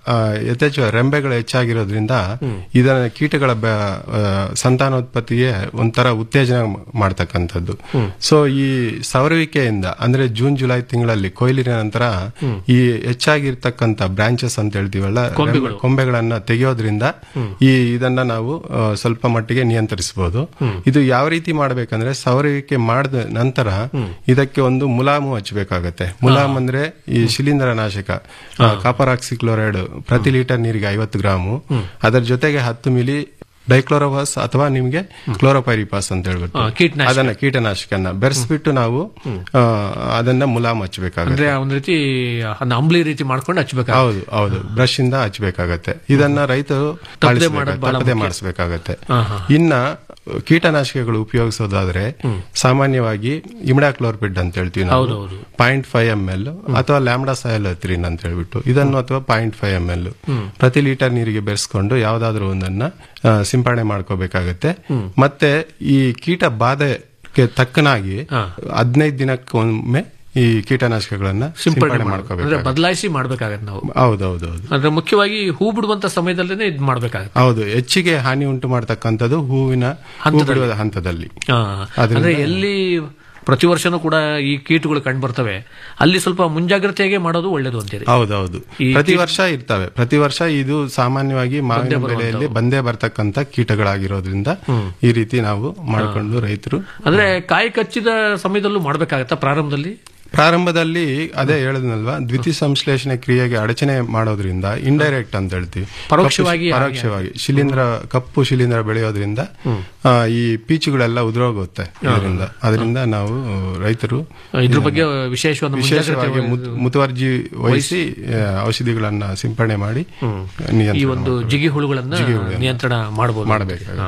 ಆ, ಯಥೇಚ್ಛ ರೆಂಬೆಗಳು ಹೆಚ್ಚಾಗಿರೋದ್ರಿಂದ ಇದನ್ನ ಕೀಟಗಳ ಬ- ಆ, ಸಂತಾನೋತ್ಪತ್ತಿಗೆ ಒಂಥರ ಉತ್ತೇಜನ ಮಾಡ್ತಕ್ಕಂಥದ್ದು ಸೊ ಈ ಸವರುವಿಕೆಯಿಂದ ಅಂದ್ರೆ ಜೂನ್ ಜುಲೈ ತಿಂಗಳಲ್ಲಿ ಕೊಯ್ಲಿನ ನಂತರ ಈ ಹೆಚ್ಚಾಗಿರ್ತಕ್ಕಂಥ ಬ್ರಾಂಚಸ್ ಅಂತ ಹೇಳ್ತೀವಲ್ಲ ಕೊಂಬೆಗಳು. ರೆಂಬೆ- ಕೊಂಬೆಗಳನ್ನ ತೆಗೆಯೋದ್ರಿಂದ ಈ ಇದನ್ನ ನಾವು ಆ, ಸ್ವಲ್ಪ ಮಟ್ಟಿಗೆ ನಿಯಂತ್ರಿಸಬಹುದು ಇದು ಯಾವ ರೀತಿ ಮಾಡಬೇಕಂದ್ರೆ ಸವರುವಿಕೆ ಮಾಡಿದ ನಂತರ ಇದಕ್ಕೆ ಒಂದು ಮುಲಾಮು ಹಚ್ಚಬೇಕಾಗತ್ತೆ ಮುಲಾಮ್ ಅಂದ್ರೆ ಈ ಶಿಲೀಂಧ್ರ ನಾಶಕ ಕಾಪರ್ ಆಕ್ಸಿಕ್ಲೋರೈಡ್ ಪ್ರತಿ ಲೀಟರ್ ನೀರಿಗೆ ಐವತ್ತು ಗ್ರಾಮು ಅದರ ಜೊತೆಗೆ ಹತ್ತು ಮಿಲಿ ಡೈಕ್ಲೋರೋವಾಸ್ ಅಥವಾ ನಿಮಗೆ ಕ್ಲೋರೋಪೈರಿಪಾಸ್ ಅಂತ ಹೇಳ್ಬಿಟ್ಟು ಆ, ಕೀಟನಾಶಕ. ಅದನ್ನ ಕೀಟನಾಶಕನ ಬೆರೆಸ್ಬಿಟ್ಟು ನಾವು ಆ, ಅದನ್ನ ಮುಲಾಮ್ ಹಚ್ಚಬೇಕಾಗತ್ತೆ ಅಂದ್ರೆ ಒಂದ್ ರೀತಿ ಅದನ್ನ ಅಂಬ್ಲಿ ರೀತಿ ಮಾಡ್ಕೊಂಡು ಹಚ್ಬೇಕು ಹೌದು ಹೌದು ಬ್ರಷ್ ಇಂದ ಹಚ್ಚಬೇಕಾಗತ್ತೆ ಇದನ್ನ ರೈತರು ತಪ್ಪದೆ ಪಾಲಿಸ್ಬೇಕು, ಮಾಡೋದು ಬಹಳ ತಪ್ಪದೆ ಮುಖ್ಯ. ಮಾಡಿಸ್ಬೇಕಾಗತ್ತೆ ಹಾ, ಹಾ. ಇನ್ನ ಕೀಟನಾಶಕಗಳು ಉಪಯೋಗಿಸೋದಾದ್ರೆ ಸಾಮಾನ್ಯವಾಗಿ ಇಮಿಡಾಕ್ಲೋರ್ಪಿಡ್ ಅಂತ ಹೇಳ್ತೀವಿ ಹೌದು, ನಾವು ಹೌದು. ಪಾಯಿಂಟ್ ಫೈವ್ ಎಂ ಎಲ್ ಅಥವಾ ಲ್ಯಾಂಬ್ಡಾ ಸಯಲತ್ರಿನ್ ಅಂತ ಹೇಳ್ಬಿಟ್ಟು ಇದನ್ನು ಅಥವಾ ಪಾಯಿಂಟ್ ಫೈವ್ ಎಂ ಎಲ್ ಪ್ರತಿ ಲೀಟರ್ ನೀರಿಗೆ ಬೆರೆಸ್ಕೊಂಡು ಯಾವ್ದಾದ್ರು ಒಂದನ್ನ ಆ, ಸಿಂಪಡಣೆ ಮಾಡ್ಕೋಬೇಕಾಗತ್ತೆ ಮತ್ತೆ ಈ ಕೀಟ ಬಾಧೆಗೆ ತಕ್ಕನಾಗಿ ಹದಿನೈದು ದಿನಕ್ಕೊಮ್ಮೆ ಈ ಕೀಟನಾಶಕಗಳನ್ನ ಸಿಂಪಡಣೆ ಸಿಂಪಡಣೆ ಮಾಡ್ಬೇಕು. ಅಂದ್ರೆ ಮಾಡ್ಕೋಬೇಕು ಬದಲಾಯಿಸಿ ಮಾಡ್ಬೇಕಾಗತ್ತೆ ನಾವು ಹೌದೌದು ಅಂದ್ರೆ ಮುಖ್ಯವಾಗಿ ಹೂ ಬಿಡುವಂತ ಸಮಯದಲ್ಲೇನೆ ಇದ್ ಮಾಡ್ಬೇಕಾಗತ್ತೆ ಹೌದು ಹೆಚ್ಚಿಗೆ ಹಾನಿ ಉಂಟು ಮಾಡತಕ್ಕಂಥದ್ದು ಹೂವಿನ ಹೂ ಹಂತದಲ್ಲಿ. ಬಿಡುವ ಹಂತದಲ್ಲಿ ಆ, ಅದ್ರಿಂದ- ಅಂದ್ರೆ ಎಲ್ಲಿ ಪ್ರತಿ ವರ್ಷನೂ ಕೂಡ ಈ ಕೀಟಗಳು ಕಂಡು ಬರ್ತವೆ ಅಲ್ಲಿ ಸ್ವಲ್ಪ ಮುಂಜಾಗ್ರತೆಯಾಗಿ ಮಾಡೋದು ಒಳ್ಳೇದು ಅಂತೀರಿ ಹೌದೌದು ಈ ಪ್ರತಿ ಕೀಟ- ವರ್ಷ ಇರ್ತವೆ ಪ್ರತಿ ವರ್ಷ ಇದು ಸಾಮಾನ್ಯವಾಗಿ ಮಾವಿನ ಬಂದೇ ಬೆಳೆಯಲ್ಲಿ ಬಂದೇ ಬರ್ತಕ್ಕಂಥ ಕೀಟಗಳಾಗಿರೋದ್ರಿಂದ ಈ ರೀತಿ ನಾವು ಮಾಡಿಕೊಂಡು ರೈತರು ಅಂದ್ರೆ ಕಾಯಿ ಕಚ್ಚಿದ ಸಮಯದಲ್ಲೂ ಮಾಡ್ಬೇಕಾಗತ್ತಾ ಪ್ರಾರಂಭದಲ್ಲಿ ಪ್ರಾರಂಭದಲ್ಲಿ ಅದೇ ಹೇಳಿದ್ನಲ್ವಾ ದ್ವಿತೀಯ ಸಂಶ್ಲೇಷಣೆ ಕ್ರಿಯೆಗೆ ಅಡಚಣೆ ಮಾಡೋದ್ರಿಂದ ಇಂಡೈರೆಕ್ಟ್ ಅಂತ ಹೇಳ್ತೀವಿ ಪರೋಕ್ಷವಾಗಿ ಕಪ್ಪು- ಪರೋಕ್ಷವಾಗಿ ಶಿಲೀಂಧ್ರ ಕಪ್ಪು ಶಿಲೀಂಧ್ರ ಬೆಳೆಯೋದ್ರಿಂದ ಆ, ಈ ಪೀಚುಗಳೆಲ್ಲ ಉದುರೋಗುತ್ತೆ ಇದರಿಂದ ಅದರಿಂದ ನಾವು ರೈತರು ಇದ್ರ ಬಗ್ಗೆ ವಿಶೇಷವಾದ ಮುಂಜಾಗ್ರತೆ ವಿಶೇಷವಾಗಿ ಮುತ್- ಮುತುವರ್ಜಿ ವಹಿಸಿ ಆ, ಔಷಧಿಗಳನ್ನ ಸಿಂಪಡಣೆ ಮಾಡಿ ಈ ನಿಯಂತ್ರಣ ಒಂದು ಮಾಡ್ಬೇಕು. ಜಿಗಿ ಹುಳುಗಳನ್ನ ಜಿಗಿ ಹುಳುಗಳನ್ನ ನಿಯಂತ್ರಣ ಮಾಡಬಹುದು ಮಾಡ್ಬೇಕಾಗುತ್ತೆ.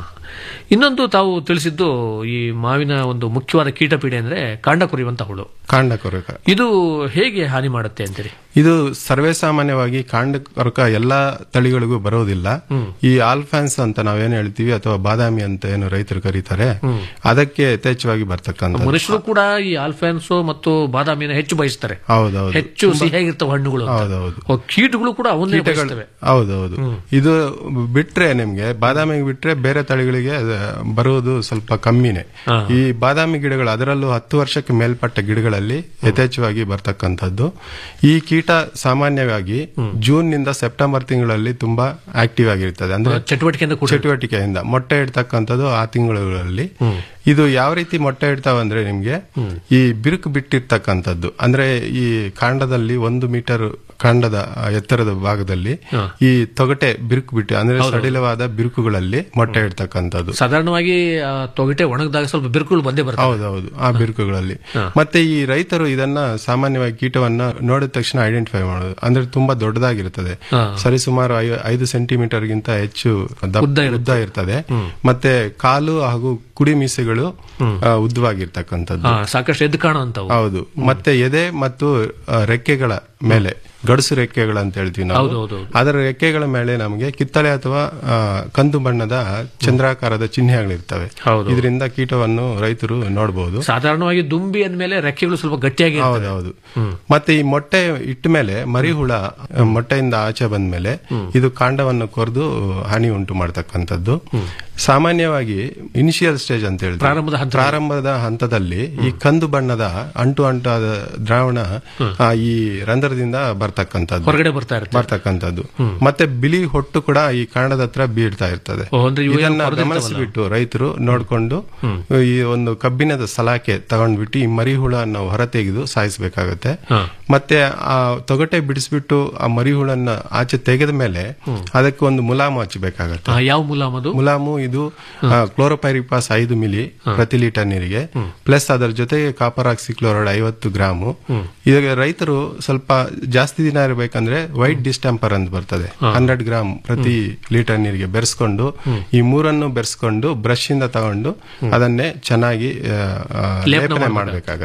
ಇನ್ನೊಂದು ತಾವು ತಿಳಿಸಿದ್ದು ಈ ಮಾವಿನ ಒಂದು ಮುಖ್ಯವಾದ ಕೀಟಪೀಡೆ ಅಂದ್ರೆ ಕಾಂಡ ಕೊರಿಯುವಂತ ಹುಳು ಕಾಂಡ ಕೊರಕ ಇದು ಹೇಗೆ ಹಾನಿ ಮಾಡುತ್ತೆ ಅಂತೀರಿ ಇದು ಸರ್ವೇ ಸಾಮಾನ್ಯವಾಗಿ ಕಾಂಡ ಕೊರಕ ಎಲ್ಲಾ ತಳಿಗಳಿಗೂ ಬರೋದಿಲ್ಲ ಈ ಆಲ್ಫಾನ್ಸ್ ಅಂತ ನಾವೇನು ಹೇಳ್ತೀವಿ ಅಥವಾ ಬಾದಾಮಿ ಅಂತ ಏನು ರೈತರು ಕರೀತಾರೆ ಅದಕ್ಕೆ ಯಥೇಚ್ಛವಾಗಿ ಬರ್ತಕ್ಕಂಥ ಮನುಷ್ಯರು ಕೂಡ ಈ ಆಲ್ಫಾನ್ಸೋ ಮತ್ತು ಬಾದಾಮಿನ ಹೆಚ್ಚು ಬಯಸ್ತಾರೆ ಹೌದೌದು ಹೆಚ್ಚು ಸಿಹಿಯಾಗಿರ್ತವೆ ಹಣ್ಣುಗಳು ಅಂತ. ಹೌದೌದು. ಓ, ಕೀಟಗಳು ಕೂಡ ಅವನ್ನೇ ಬಯಸ್ತವೆ ಹೌದೌದು ಇದು ಬಿಟ್ರೆ ನಿಮ್ಗೆ ಬಾದಾಮಿಗೆ ಬಿಟ್ರೆ ಬೇರೆ ತಳಿಗಳಿಗೆ ಅದು ಬರುವುದು ಸ್ವಲ್ಪ ಕಮ್ಮಿನೇ ಈ ಬಾದಾಮಿ ಗಿಡಗಳು ಅದರಲ್ಲೂ ಹತ್ತು ವರ್ಷಕ್ಕೆ ಮೇಲ್ಪಟ್ಟ ಗಿಡಗಳಲ್ಲಿ ಯಥೇಚ್ಛವಾಗಿ ಬರ್ತಕ್ಕಂಥದ್ದು ಈ ಕೀಟ ಸಾಮಾನ್ಯವಾಗಿ ಜೂನ್ ನಿಂದ ಸೆಪ್ಟೆಂಬರ್ ತಿಂಗಳಲ್ಲಿ ತುಂಬಾ ಆಕ್ಟಿವ್ ಆಗಿರ್ತದೆ ಅಂದ್ರೆ ಚಟುವಟಿಕೆಯಿಂದ ಕೂಡ ಚಟುವಟಿಕೆಯಿಂದ ಮೊಟ್ಟೆ ಇಡ್ತಕ್ಕಂಥದ್ದು ಆ ತಿಂಗಳುಗಳಲ್ಲಿ ಇದು ಯಾವ ರೀತಿ ಮೊಟ್ಟೆ ಇಡ್ತಾವಂದ್ರೆ ನಿಮ್ಗೆ ಈ ಬಿರುಕು ಬಿಟ್ಟಿರ್ತಕ್ಕಂಥದ್ದು ಅಂದ್ರೆ ಈ ಕಾಂಡದಲ್ಲಿ ಒಂದು ಮೀಟರ್ ಕಾಂಡದ ಆ ಎತ್ತರದ ಭಾಗದಲ್ಲಿ ಈ ತೊಗಟೆ ಬಿರುಕು ಬಿಟ್ಟು ಅಂದ್ರೆ ಸಡಿಲವಾದ ಬಿರುಕುಗಳಲ್ಲಿ ಮೊಟ್ಟೆ ಇಡ್ತಕ್ಕಂಥದ್ದು ಸಾಧಾರಣವಾಗಿ ಆ, ತೊಗಟೆ ಒಣಗಿದಾಗ ಸ್ವಲ್ಪ ಬಿರುಕುಗಳು ಬಂದೇ ಬರ್ತವೆ ಹೌದೌದು ಆ ಬಿರುಕುಗಳಲ್ಲಿ ಮತ್ತೆ ಈ ರೈತರು ಇದನ್ನ ಸಾಮಾನ್ಯವಾಗಿ ಕೀಟವನ್ನ ನೋಡಿದ ತಕ್ಷಣ ಐಡೆಂಟಿಫೈ ಮಾಡೋದು ಅಂದ್ರೆ ತುಂಬಾ ದೊಡ್ಡದಾಗಿರ್ತದೆ ಹಾ. ಸರಿಸುಮಾರು ಐ- ಐದು ಸೆಂಟಿಮೀಟರ್ ಗಿಂತ ಹೆಚ್ಚು ದಪ್ಪ- ಉದ್ದ ಇರುತ್ತೆ. ಉದ್ದ ಇರ್ತದೆ ಮತ್ತೆ ಕಾಲು ಹಾಗೂ ಕುಡಿ ಮೀಸೆಗಳು ಆ, ಉದ್ದವಾಗಿರ್ತಕ್ಕಂಥದ್ದು ಆ, ಸಾಕಷ್ಟು ಎದ್ದು ಕಾಣುವಂತವು ಹೌದು ಮತ್ತೆ ಎದೆ ಮತ್ತು ಆ, ರೆಕ್ಕೆಗಳ ಮೇಲೆ ಗಡುಸು ರೆಕ್ಕೆಗಳು ಅಂತ ಹೇಳ್ತೀವಿ ನಾವು ಹೌದು, ಹೌದು, ಹೌದು. ಅದರ ರೆಕ್ಕೆಗಳ ಮೇಲೆ ನಮಗೆ ಕಿತ್ತಳೆ ಅಥವಾ ಆ, ಕಂದು ಬಣ್ಣದ ಚಂದ್ರಾಕಾರದ ಚಿಹ್ನೆಗಳಿರ್ತವೆ ಹೌದು. ಇದರಿಂದ ಕೀಟವನ್ನು ರೈತರು ನೋಡಬಹುದು ಸಾಧಾರಣವಾಗಿ ದುಂಬಿ ಅಂದ್ಮೇಲೆ ರೆಕ್ಕೆಗಳು ಸ್ವಲ್ಪ ಗಟ್ಟಿಯಾಗಿ ಇರ್ತವೆ. ಹೌದೌದು ಮತ್ತೆ ಈ ಮೊಟ್ಟೆ ಇಟ್ಟ ಮೇಲೆ ಮರಿಹುಳ ಆ, ಮೊಟ್ಟೆಯಿಂದ ಆಚೆ ಬಂದ ಮೇಲೆ ಇದು ಕಾಂಡವನ್ನು ಕೊರೆದು ಹಾನಿ ಉಂಟು ಮಾಡತಕ್ಕಂಥದ್ದು ಸಾಮಾನ್ಯವಾಗಿ ಇನಿಷಿಯಲ್ ಸ್ಟೇಜ್ ಅಂತ ಹೇಳ್ತೀವಿ ಪ್ರಾರಂಭದ ಹಂತ. ಪ್ರಾರಂಭದ ಹಂತದಲ್ಲಿ ಈ ಕಂದು ಬಣ್ಣದ ಅಂಟು ಅಂಟಾದ ದ್ರಾವಣ ಆ, ಈ ರಂಧ್ರದಿಂದ ಬರ್ತಕ್ಕಂಥದ್ದು ಹೊರಗಡೆ ಬರ್ತಾ ಇರುತ್ತೆ ಬರ್ತಕ್ಕಂಥದ್ದು ಮತ್ತೆ ಬಿಳಿ ಹೊಟ್ಟು ಕೂಡ ಈ ಕಾಂಡದ ಹತ್ರ ಬೀಳ್ತಾ ಇರ್ತದೆ ಓ, ಅಂದ್ರೆ ಇವು ಏನು ಇದನ್ನ ಹೊರದಿರ್ತಾವಲ್ಲ? ಗಮನಿಸಿಬಿಟ್ಟು ರೈತರು ನೋಡ್ಕೊಂಡು ಈ ಒಂದು ಕಬ್ಬಿಣದ ಸಲಾಕೆ ತಗೊಂಡ್ಬಿಟ್ಟು ಈ ಮರಿಹುಳ ನಾವು ಹೊರತೆಗೆದು ಸಾಯಿಸಬೇಕಾಗತ್ತೆ ಮತ್ತೆ ಆ ತೊಗಟೆ ಬಿಡಿಸ್ಬಿಟ್ಟು ಆ ಮರಿಹುಳನ್ನ ಆಚೆ ತೆಗೆದ ಮೇಲೆ ಅದಕ್ಕೆ ಒಂದು ಮುಲಾಮು ಹಚ್ಚಬೇಕಾಗತ್ತೆ ಆ, ಯಾವ ಮುಲಾಮ್ ಅದು ಮುಲಾಮು ಇದು ಕ್ಲೋರೋಪೈರಿಪಾಸ್ ಐದು ಮಿಲಿ ಪ್ರತಿ ಲೀಟರ್ ನೀರಿಗೆ ಪ್ಲಸ್ ಅದರ ಜೊತೆಗೆ ಕಾಪರ್ ಆಕ್ಸಿಕ್ಲೋರೈಡ್ ಐವತ್ತು ಗ್ರಾಮು ಈಗ ರೈತರು ಸ್ವಲ್ಪ ಜಾಸ್ತಿ ದಿನ ಇರಬೇಕಂದ್ರೆ ವೈಟ್ ಡಿಸ್ಟೆಂಪರ್ ಅಂತ ಬರ್ತದೆ ಹಂಡ್ರೆಡ್ ಗ್ರಾಮ್ ಪ್ರತಿ ಲೀಟರ್ ನೀರಿಗೆ ಬೆರೆಸ್ಕೊಂಡು ಈ ಮೂರನ್ನು ಬೆರೆಸ್ಕೊಂಡು ಬ್ರಷ್ ಇಂದ ತಗೊಂಡು ಅದನ್ನೇ ಚೆನ್ನಾಗಿ ಆ, ಆ, ಲೇಪನ ಲೇಪನೆ ಮಾಡ್ಬೇಕು. ಮಾಡಬೇಕಾಗತ್ತೆ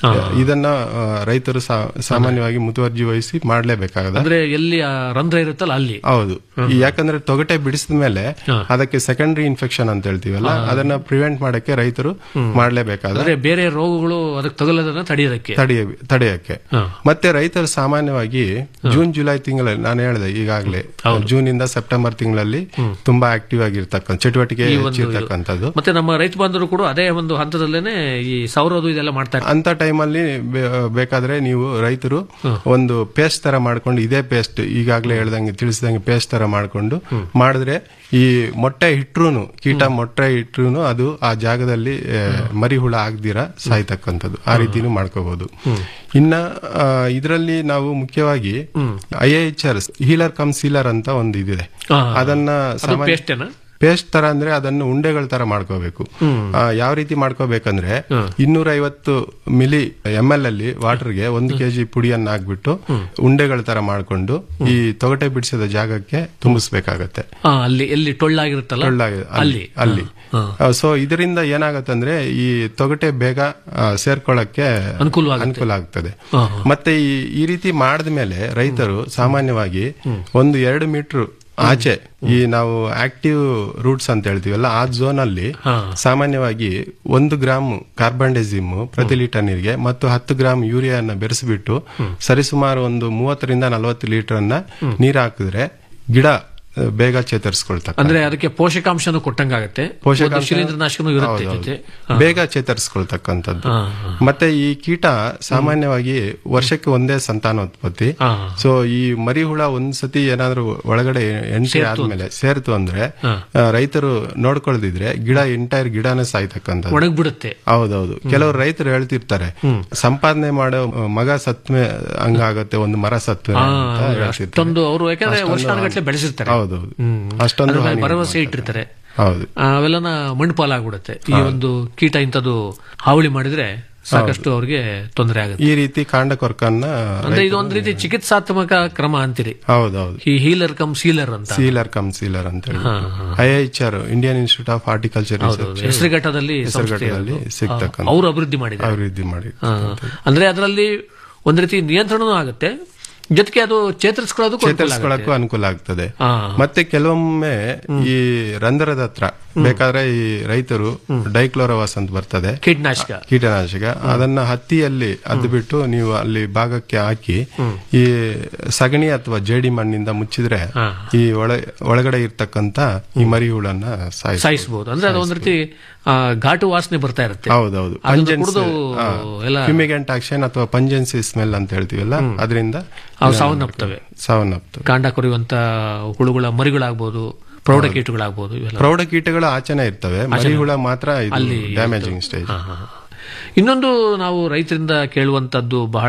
ಇದನ್ನ ಆ, ರೈತರು ಸಾ- ಸಾಮಾನ್ಯವಾಗಿ ಮುತುವರ್ಜಿ ವಹಿಸಿ ಮಾಡಲೇಬೇಕಾಗದ ಅಂದ್ರೆ ಎಲ್ಲಿ ಆ ರಂಧ್ರ ಇರುತ್ತಲ್ಲ ಅಲ್ಲಿ ಹೌದು ಈ ಯಾಕಂದ್ರೆ ತೊಗಟೆ ಬಿಡಿಸಿದ ಮೇಲೆ ಅದಕ್ಕೆ ಸೆಕೆಂಡರಿ ಇನ್ಫೆಕ್ಷನ್ ಅಂತ ಹೇಳ್ತೀವಲ್ಲ ಅದನ್ನ ಪ್ರಿವೆಂಟ್ ಮಾಡಕ್ಕೆ ರೈತರು ಮಾಡಲೇಬೇಕಾದ ಅಂದ್ರೆ ಬೇರೆ ರೋಗಗಳು ಅದಕ್ಕೆ ತಗಲೋದನ್ನ ತಡೆಯೋದಕ್ಕೆ ತಡೆಯ ತಡೆಯಕ್ಕೆ ಮತ್ತೆ ರೈತರು ಸಾಮಾನ್ಯವಾಗಿ ಜೂನ್ ಜುಲೈ ತಿಂಗಳಲ್ಲಿ ನಾನು ಹೇಳಿದೆ ಈಗಾಗಲೇ ಜೂನ್ ಇಂದ ಸೆಪ್ಟೆಂಬರ್ ತಿಂಗಳಲ್ಲಿ ತುಂಬಾ ಆಕ್ಟಿವ್ ಆಗಿರ್ತಕ್ಕಂಥ ಚಟುವಟಿಕೆ ಈ ಒಂದು ಹೆಚ್ಚಿರ್ತಕ್ಕಂಥದ್ದು ಮತ್ತೆ ನಮ್ಮ ರೈತ ಬಾಂಧವರು ಕೂಡ ಅದೇ ಒಂದು ಹಂತದಲ್ಲೇನೆ ಈ ಸೌರದು ಇದೆಲ್ಲ ಮಾಡ್ತಾ ಇರ್ತಾರೆ ಅಂತ ಟೈಮಲ್ಲಿ ಬೇಕಾದ್ರೆ ನೀವು ರೈತರು ಒಂದು ಪೇಸ್ಟ್ ತರ ಮಾಡ್ಕೊಂಡು ಇದೇ ಪೇಸ್ಟ್ ಈಗಾಗಲೇ ಹೇಳ್ದಂಗೆ ತಿಳಿಸಿದಂಗೆ ಪೇಸ್ಟ್ ತರ ಮಾಡ್ಕೊಂಡು ಮಾಡಿದ್ರೆ ಈ ಮೊಟ್ಟೆ ಇಟ್ರುನು ಕೀಟ ಮೊಟ್ಟೆ ಇಟ್ರುನು ಅದು ಆ ಜಾಗದಲ್ಲಿ ಆ, ಮರಿ ಹುಳ ಆಗದಿರ ಸಾಯ್ತಕ್ಕಂಥದ್ದು ಆ ರೀತಿನೂ ಮಾಡ್ಕೋಬಹುದು ಇನ್ನ ಇದರಲ್ಲಿ ನಾವು ಮುಖ್ಯವಾಗಿ I H R healer cum sealer ಅಂತ ಒಂದು ಇದಿದೆ ಹಾ. ಅದನ್ನ ಅದು ಸಾಮಾನ್ಯ- paste ಏನಾ? ಪೇಸ್ಟ್ ತರ ಅಂದ್ರೆ ಅದನ್ನು ಉಂಡೆಗಳ ತರ ಮಾಡ್ಕೋಬೇಕು ಆ, ಯಾವ ರೀತಿ ಮಾಡ್ಕೋಬೇಕಂದ್ರೆ ಇನ್ನೂರ ಐವತ್ತು ಮಿಲಿ ಎಂ ಎಲ್ ಅಲ್ಲಿ ವಾಟರ್ಗೆ ಒಂದು ಕೆಜಿ ಪುಡಿಯನ್ನ ಹಾಕ್ಬಿಟ್ಟು ಉಂಡೆಗಳ ತರ ಮಾಡ್ಕೊಂಡು ಈ ತೊಗಟೆ ಬಿಡಿಸಿದ ಜಾಗಕ್ಕೆ ತುಂಬಿಸ್ಬೇಕಾಗತ್ತೆ ಆ, ಅಲ್ಲಿ ಎಲ್ಲಿ ಟೊಳ್ಳಾಗಿರುತ್ತಲ್ಲ ಟೊಳ್ಳಾಗಿ- ಅಲ್ಲಿ ಅಲ್ಲಿ ಸೊ ಇದರಿಂದ ಏನಾಗತ್ತಂದ್ರೆ ಈ ತೊಗಟೆ ಬೇಗ ಆ, ಸೇರ್ಕೊಳ್ಳಕ್ಕೆ ಅನುಕೂಲವಾಗುತ್ತೆ. ಅನುಕೂಲ ಆಗ್ತದೆ ಹಾ, ಮತ್ತೆ ಈ ಈ ರೀತಿ ಮಾಡಿದ ಮೇಲೆ ರೈತರು ಸಾಮಾನ್ಯವಾಗಿ ಒಂದು ಎರಡು ಮೀಟರ್ ಆಚೆ ಈ ನಾವು ಆಕ್ಟಿವ್ ರೂಟ್ಸ್ ಅಂತ ಹೇಳ್ತೀವಲ್ಲ ಆ ಝೋನ್ ಅಲ್ಲಿ ಸಾಮಾನ್ಯವಾಗಿ ಒಂದು ಗ್ರಾಮ್ ಕಾರ್ಬನ್ಡೆಸಿಮ್ ಪ್ರತಿ ಲೀಟರ್ ನೀರಿಗೆ ಮತ್ತು ಹತ್ತು ಗ್ರಾಮ್ ಯೂರಿಯಾನ ಬೆರೆಸಿಬಿಟ್ಟು ಸರಿಸುಮಾರು ಒಂದು ಮೂವತ್ತರಿಂದ ನಲವತ್ತು ಲೀಟರ್ ಅನ್ನ ನೀರು ಹಾಕಿದ್ರೆ ಗಿಡ ಆ, ಬೇಗ ಚೇತರಿಸ್ಕೊಳ್ತಕ್ಕ ಅಂದ್ರೆ ಅದಕ್ಕೆ ಪೋಷಕಾಂಶನೂ ಕೊಟ್ಟಂಗಾಗತ್ತೆ ಪೋಷಕಾಂಶ ಒಂದು ಶಿಲೀಂಧ್ರನಾಶಕನೂ ಇರುತ್ತೆ ಹೌದು, ಜೊತೆ ಹೌದು. ಬೇಗ ಚೇತರಿಸ್ಕೊಳ್ತಕ್ಕಂಥದ್ದು ಹಾ, ಮತ್ತೆ ಈ ಕೀಟ ಸಾಮಾನ್ಯವಾಗಿ ವರ್ಷಕ್ಕೆ ಒಂದೇ ಸಂತಾನೋತ್ಪತ್ತಿ ಸೊ ಈ ಮರಿ ಹುಳ ಒಂದ್ಸತಿ ಏನಾದ್ರೂ ಒಳಗಡೆ ಎಂಟ್ರಿ ಸೇರ್ತು ಆದ್ಮೇಲೆ ಸೇರ್ತು ಅಂದ್ರೆ ಆ, ರೈತರು ನೋಡ್ಕೊಳ್ದಿದ್ರೆ ಗಿಡ ಎಂಟೈರ್ ಗಿಡನೇ ಸಾಯ್ತಕ್ಕಂಥದ್ದು ಒಣಗ್ಬಿಡುತ್ತೆ ಹೌದೌದು ಕೆಲವರು ರೈತರು ಹೇಳ್ತಿರ್ತಾರೆ ಸಂಪಾದನೆ ಮಾಡೋ ಮಗ ಸತ್ವೆ ಹಂಗಾಗತ್ತೆ ಒಂದು ಮರ ಸತ್ವೆ ಆ, ಅಂತ ಹೌದು. ಹೇಳ್ತಿರ್ತಾರೆ. ಅಷ್ಟೊಂದು ಅವರು ಯಾಕಂದ್ರೆ ಅಷ್ಟೊಂದು ವರ್ಷಾನುಗಟ್ಲೆ ಹಾನಿ. ಬೆಳೆಸಿರ್ತಾರೆ ಹೌದೌದು ಹ್ಮ್. ಅಷ್ಟೊಂದು ಅದ್ರ ಮೇಲೆ ಹಾನಿ ಭರವಸೆ ಮಾಡ್ತಾರೆ. ಇಟ್ಟಿರ್ತಾರೆ ಹೌದು ಆ, ಅವೆಲ್ಲನ ಮಣ್ಣು ಪಾಲಾಗ್ಬಿಡುತ್ತೆ ಈ ಹೌದು. ಒಂದು ಕೀಟ ಇಂಥದ್ದು ಹಾವಳಿ ಮಾಡಿದ್ರೆ ಸಾಕಷ್ಟು ಅವ್ರಿಗೆ ತೊಂದರೆ ಆಗುತ್ತೆ ಈ ರೀತಿ ಕಾಂಡ ಕೊರ್ಕನ್ನ ಅಂದ್ರೆ ಇದು ಒಂದು ರೀತಿ ಚಿಕಿತ್ಸಾತ್ಮಕ ಕ್ರಮ ಅಂತೀರಿ ಹೌದೌದು ಈ ಹೀಲರ್ ಕಮ್ ಸೀಲರ್ ಅಂತ ಸೀಲರ್ ಕಮ್ ಸೀಲರ್ ಅಂತ ಹೇಳಿ ಹಾ, I H R Indian Institute of Horticulture ಹೌದು, ಹೆಸರುಘಟ್ಟದಲ್ಲಿ ಹೆಸರುಘಟ್ಟದಲ್ಲಿ ಸಂಸ್ಥೆ ಅದು. ಸಿಗ್ತಕ್ಕಂಥ ಅವರು ಅಭಿವೃದ್ಧಿ ಮಾಡಿದ್ದಾರೆ. ಅಭಿವೃದ್ಧಿ ಮಾಡಿ ಹಾ. ಅಂದ್ರೆ ಅದರಲ್ಲಿ ಒಂದ್ ರೀತಿ ನಿಯಂತ್ರಣನೂ ಆಗುತ್ತೆ ಜೊತೆಗೆ ಅದು ಚೇತರಿಸ್ಕೊಳ್ಳೋದಕ್ಕೂ ಅನುಕೂಲ ಚೇತರಿಸ್ಕೊಳ್ಳಕ್ಕೂ ಆಗುತ್ತೆ. ಅನುಕೂಲ ಆಗ್ತದೆ ಹಾ. ಮತ್ತೆ ಕೆಲವೊಮ್ಮೆ ಈ ರಂಧ್ರದ ಹತ್ರ ಬೇಕಾದ್ರೆ ಈ ರೈತರು ಡೈಕ್ಲೋರವಾಸ್ ಅಂತ ಬರ್ತದೆ ಕೀಟನಾಶಕ ಕೀಟನಾಶಕ ಅದನ್ನ ಹತ್ತಿಯಲ್ಲಿ ಅದ್ದು ಬಿಟ್ಟು ನೀವು ಅಲ್ಲಿ ಭಾಗಕ್ಕೆ ಹಾಕಿ ಈ ಸಗಣಿ ಅಥವಾ ಜೇಡಿ ಮಣ್ಣಿಂದ ಮುಚ್ಚಿದ್ರೆ ಈ ಒಳ ಒಳಗಡೆ ಇರ್ತಕ್ಕಂತ ಈ ಮರಿ ಹುಳನ್ನ ಸಾಯಿಸಬಹುದು ಅಂದ್ರೆ ಅದು ಒಂದ್ ರೀತಿ ಆ, ಘಾಟು ವಾಸನೆ ಬರ್ತಾ ಇರುತ್ತೆ ಹೌದೌದು ಅದನ್ನ ಕುಡ್ದು ಎಲ್ಲ ಫ್ಯೂಮಿಗೆಂಟ್ ಆಕ್ಷನ್ ಅಥವಾ ಪಂಜೆನ್ಸಿ ಸ್ಮೆಲ್ ಅಂತ ಹೇಳ್ತೀವಲ್ಲ ಅದರಿಂದ ಅವು ಸಾವನ್ನಪ್ತವೆ ಸಾವನ್ನಪ್ತವೆ ಕಾಂಡ ಕೊರೆಯುವಂತ ಹುಳುಗಳ ಮರಿಗಳಾಗ್ಬೋದು ಪ್ರೌಢ ಕೀಟಗಳಾಗ್ಬೋದು ಇವೆಲ್ಲ ಪ್ರೌಢ ಕೀಟಗಳು ಆಚೆನೆ ಇರ್ತವೆ ಮರಿ ಆಚೆನೆ. ಹುಳ ಮಾತ್ರ ಅಲ್ಲಿ ಡ್ಯಾಮೇಜಿಂಗ್ ಸ್ಟೇಜ್ ಹಾ, ಹಾ, ಹಾ. ಇನ್ನೊಂದು ನಾವು ರೈತರಿಂದ ಕೇಳುವಂತದ್ದು ಬಹಳ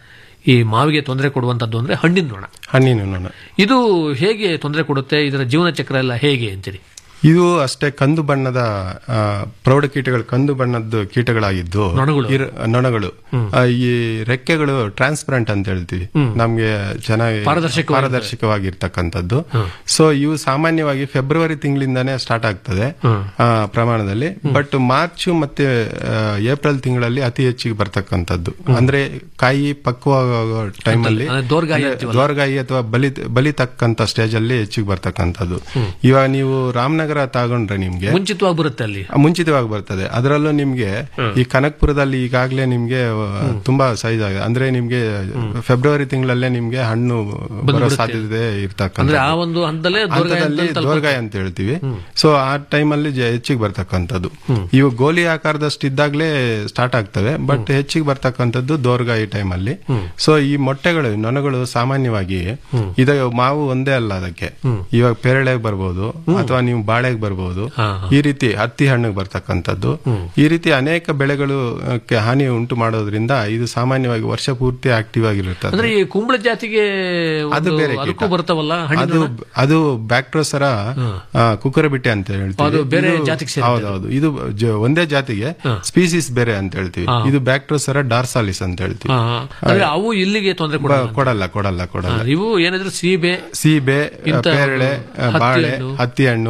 ಈ ಮಾವಿಗೆ ತೊಂದರೆ ಕೊಡುವಂತದ್ದು ಅಂದ್ರೆ ಹಣ್ಣಿನ ನೊಣ ಹಣ್ಣಿನ ನೊಣ ಇದು ಹೇಗೆ ತೊಂದರೆ ಕೊಡುತ್ತೆ ಇದರ ಜೀವನ ಚಕ್ರ ಎಲ್ಲ ಹೇಗೆ ಅಂತೀರಿ ಇದು ಅಷ್ಟೇ ಕಂದು ಬಣ್ಣದ ಆ, ಪ್ರೌಢ ಕೀಟಗಳು ಕಂದು ಬಣ್ಣದ ಕೀಟಗಳಾಗಿದ್ದು ನೊಣಗಳು. ಇರ್- ನೊಣಗಳು ಆ, ಈ ರೆಕ್ಕೆಗಳು ಟ್ರಾನ್ಸ್ಪರೆಂಟ್ ಅಂತ ಹೇಳ್ತೀವಿ ನಮ್ಗೆ ಚೆನ್ನಾಗಿ ಪಾರದರ್ಶಕವಾಗಿ ಪಾರದರ್ಶಕವಾಗಿರ್ತಕ್ಕಂಥದ್ದು ಸೊ ಇವು ಸಾಮಾನ್ಯವಾಗಿ ಫೆಬ್ರವರಿ ತಿಂಗಳಿಂದಾನೇ ಸ್ಟಾರ್ಟ್ ಆಗ್ತದೆ ಆ, ಪ್ರಮಾಣದಲ್ಲಿ ಬಟ್ ಮಾರ್ಚ್ ಮತ್ತೆ ಆ, ಏಪ್ರಿಲ್ ತಿಂಗಳಲ್ಲಿ ಅತಿ ಹೆಚ್ಚಿಗೆ ಬರ್ತಕ್ಕಂಥದ್ದು ಅಂದ್ರೆ ಕಾಯಿ ಪಕ್ವವಾಗೋ ಟೈಮಲ್ಲಿ ಅಂದ್ರೆ ದೋರ್ಗಾಯಿ ಅಂತೀವಲ್ಲ. ದೋರ್ಗಾಯಿ ಅಥವಾ ಬಲಿ ಬಲಿತಕ್ಕಂತ ಸ್ಟೇಜ್ ಅಲ್ಲಿ ಹೆಚ್ಚಿಗೆ ಬರ್ತಕ್ಕಂಥದ್ದು ಇವಾಗ ನೀವು ರಾಮನಗರ ತಗೊಂಡ್ರೆ ನಿಮ್ಗೆ ಮುಂಚಿತವಾಗಿ ಬರುತ್ತೆ ಅಲ್ಲಿ ಮುಂಚಿತವಾಗಿ ಬರ್ತದೆ ಅದರಲ್ಲೂ ನಿಮ್ಗೆ ಈ ಕನಕ್ಪುರದಲ್ಲಿ ಈಗಾಗಲೇ ನಿಮ್ಗೆ ಆ, ತುಂಬಾ ಸೈಜ್ ಆಗಿದೆ ಅಂದ್ರೆ ನಿಮ್ಗೆ ಫೆಬ್ರವರಿ ತಿಂಗಳಲ್ಲೇ ನಿಮ್ಗೆ ಹಣ್ಣು ಬರೋ ಬಂದ್ಬಿಡುತ್ತೆ. ಸಾಧ್ಯತೆ ಇರ್ತಕ್ಕಂಥ ಅಂದ್ರೆ ಆ ಒಂದು ಹಂತದಲ್ಲೇ ದೋರ್ಗಾಯಿ ಹಂತದಲ್ಲಿ ಹಂತದಲ್ಲಿ ತಲುಪುತ್ತೆ. ದೋರ್ಗಾಯಿ ಅಂತ ಹೇಳ್ತೀವಿ ಸೊ ಆ ಟೈಮಲ್ಲಿ ಹೆಚ್ಚಿಗೆ ಬರ್ತಕ್ಕಂಥದ್ದು ಇವು ಗೋಲಿ ಆಕಾರದಷ್ಟು ಇದ್ದಾಗಲೇ ಸ್ಟಾರ್ಟ್ ಆಗ್ತವೆ ಬಟ್ ಹೆಚ್ಚಿಗೆ ಬರ್ತಕ್ಕಂಥದ್ದು ದೋರ್ಗಾಯಿ ಟೈಮಲ್ಲಿ ಸೊ ಈ ಮೊಟ್ಟೆಗಳು ನೊಣಗಳು ಸಾಮಾನ್ಯವಾಗಿ ಇದು ಮಾವು ಒಂದೇ ಅಲ್ಲ ಅದಕ್ಕೆ ಇವಾಗ ಪೇರಳೆಗೆ ಬರ್ಬೋದು ಅಥವಾ ನೀವು ಬಾಳೆಗೆ ಬರ್ಬೋದು ಈ ರೀತಿ ಹತ್ತಿ ಹಣ್ಣಿಗೆ ಬರ್ತಕ್ಕಂಥದ್ದು ಈ ರೀತಿ ಅನೇಕ ಬೆಳೆಗಳು ಆ, ಕ್ಕೆ ಹಾನಿ ಉಂಟು ಮಾಡೋದ್ರಿಂದ ಇದು ಸಾಮಾನ್ಯವಾಗಿ ವರ್ಷ ಪೂರ್ತಿ ಆಕ್ಟಿವ್ ಆಗಿರುತ್ತದೆ ಅಂದ್ರೆ ಈ ಕುಂಬಳ ಜಾತಿಗೆ ಅದು ಒಂದು ಬೇರೆ ಅದಕ್ಕೂ ಕೀಟ. ಬರ್ತಾವಲ್ಲ ಹಣ್ಣಿನ ಅದು ನೊಣ? ಅದು ಬ್ಯಾಕ್ಟ್ರೋಸರ ಕುಕ್ಕರಬಿಟ್ಟೆ ಅಂತ ಹೇಳ್ತೀವಿ ಅದು ಬೇರೆ ಇದು- ಜಾತಿಗೆ ಸೇರಿದ್ದು. ಹೌದೌದು ಇದು ಜ- ಒಂದೇ ಜಾತಿಗೆ ಸ್ಪೀಸೀಸ್ ಬೇರೆ ಅಂತ ಹೇಳ್ತೀವಿ ಹಾ. ಇದು ಬ್ಯಾಕ್ಟ್ರೋಸರ ಡಾರ್ಸಾಲಿಸ್ ಅಂತ ಹೇಳ್ತೀವಿ ಹಾ, ಹಾ. ಅಂದ್ರೆ ಅವು ಇಲ್ಲಿಗೆ ತೊಂದರೆ ಬ- ಕೊಡಲ್ಲ ಕೊಡಲ್ಲ ಕೊಡಲ್ಲ ಇವು ಏನಿದ್ರು ಸೀಬೆ ಸೀಬೆ ಇಂಥ ಪೇರಳೆ ಹತ್ತಿ ಬಾಳೆ ಹಣ್ಣು, ಹತ್ತಿ ಹಣ್ಣು ಇದಕ್ಕೆ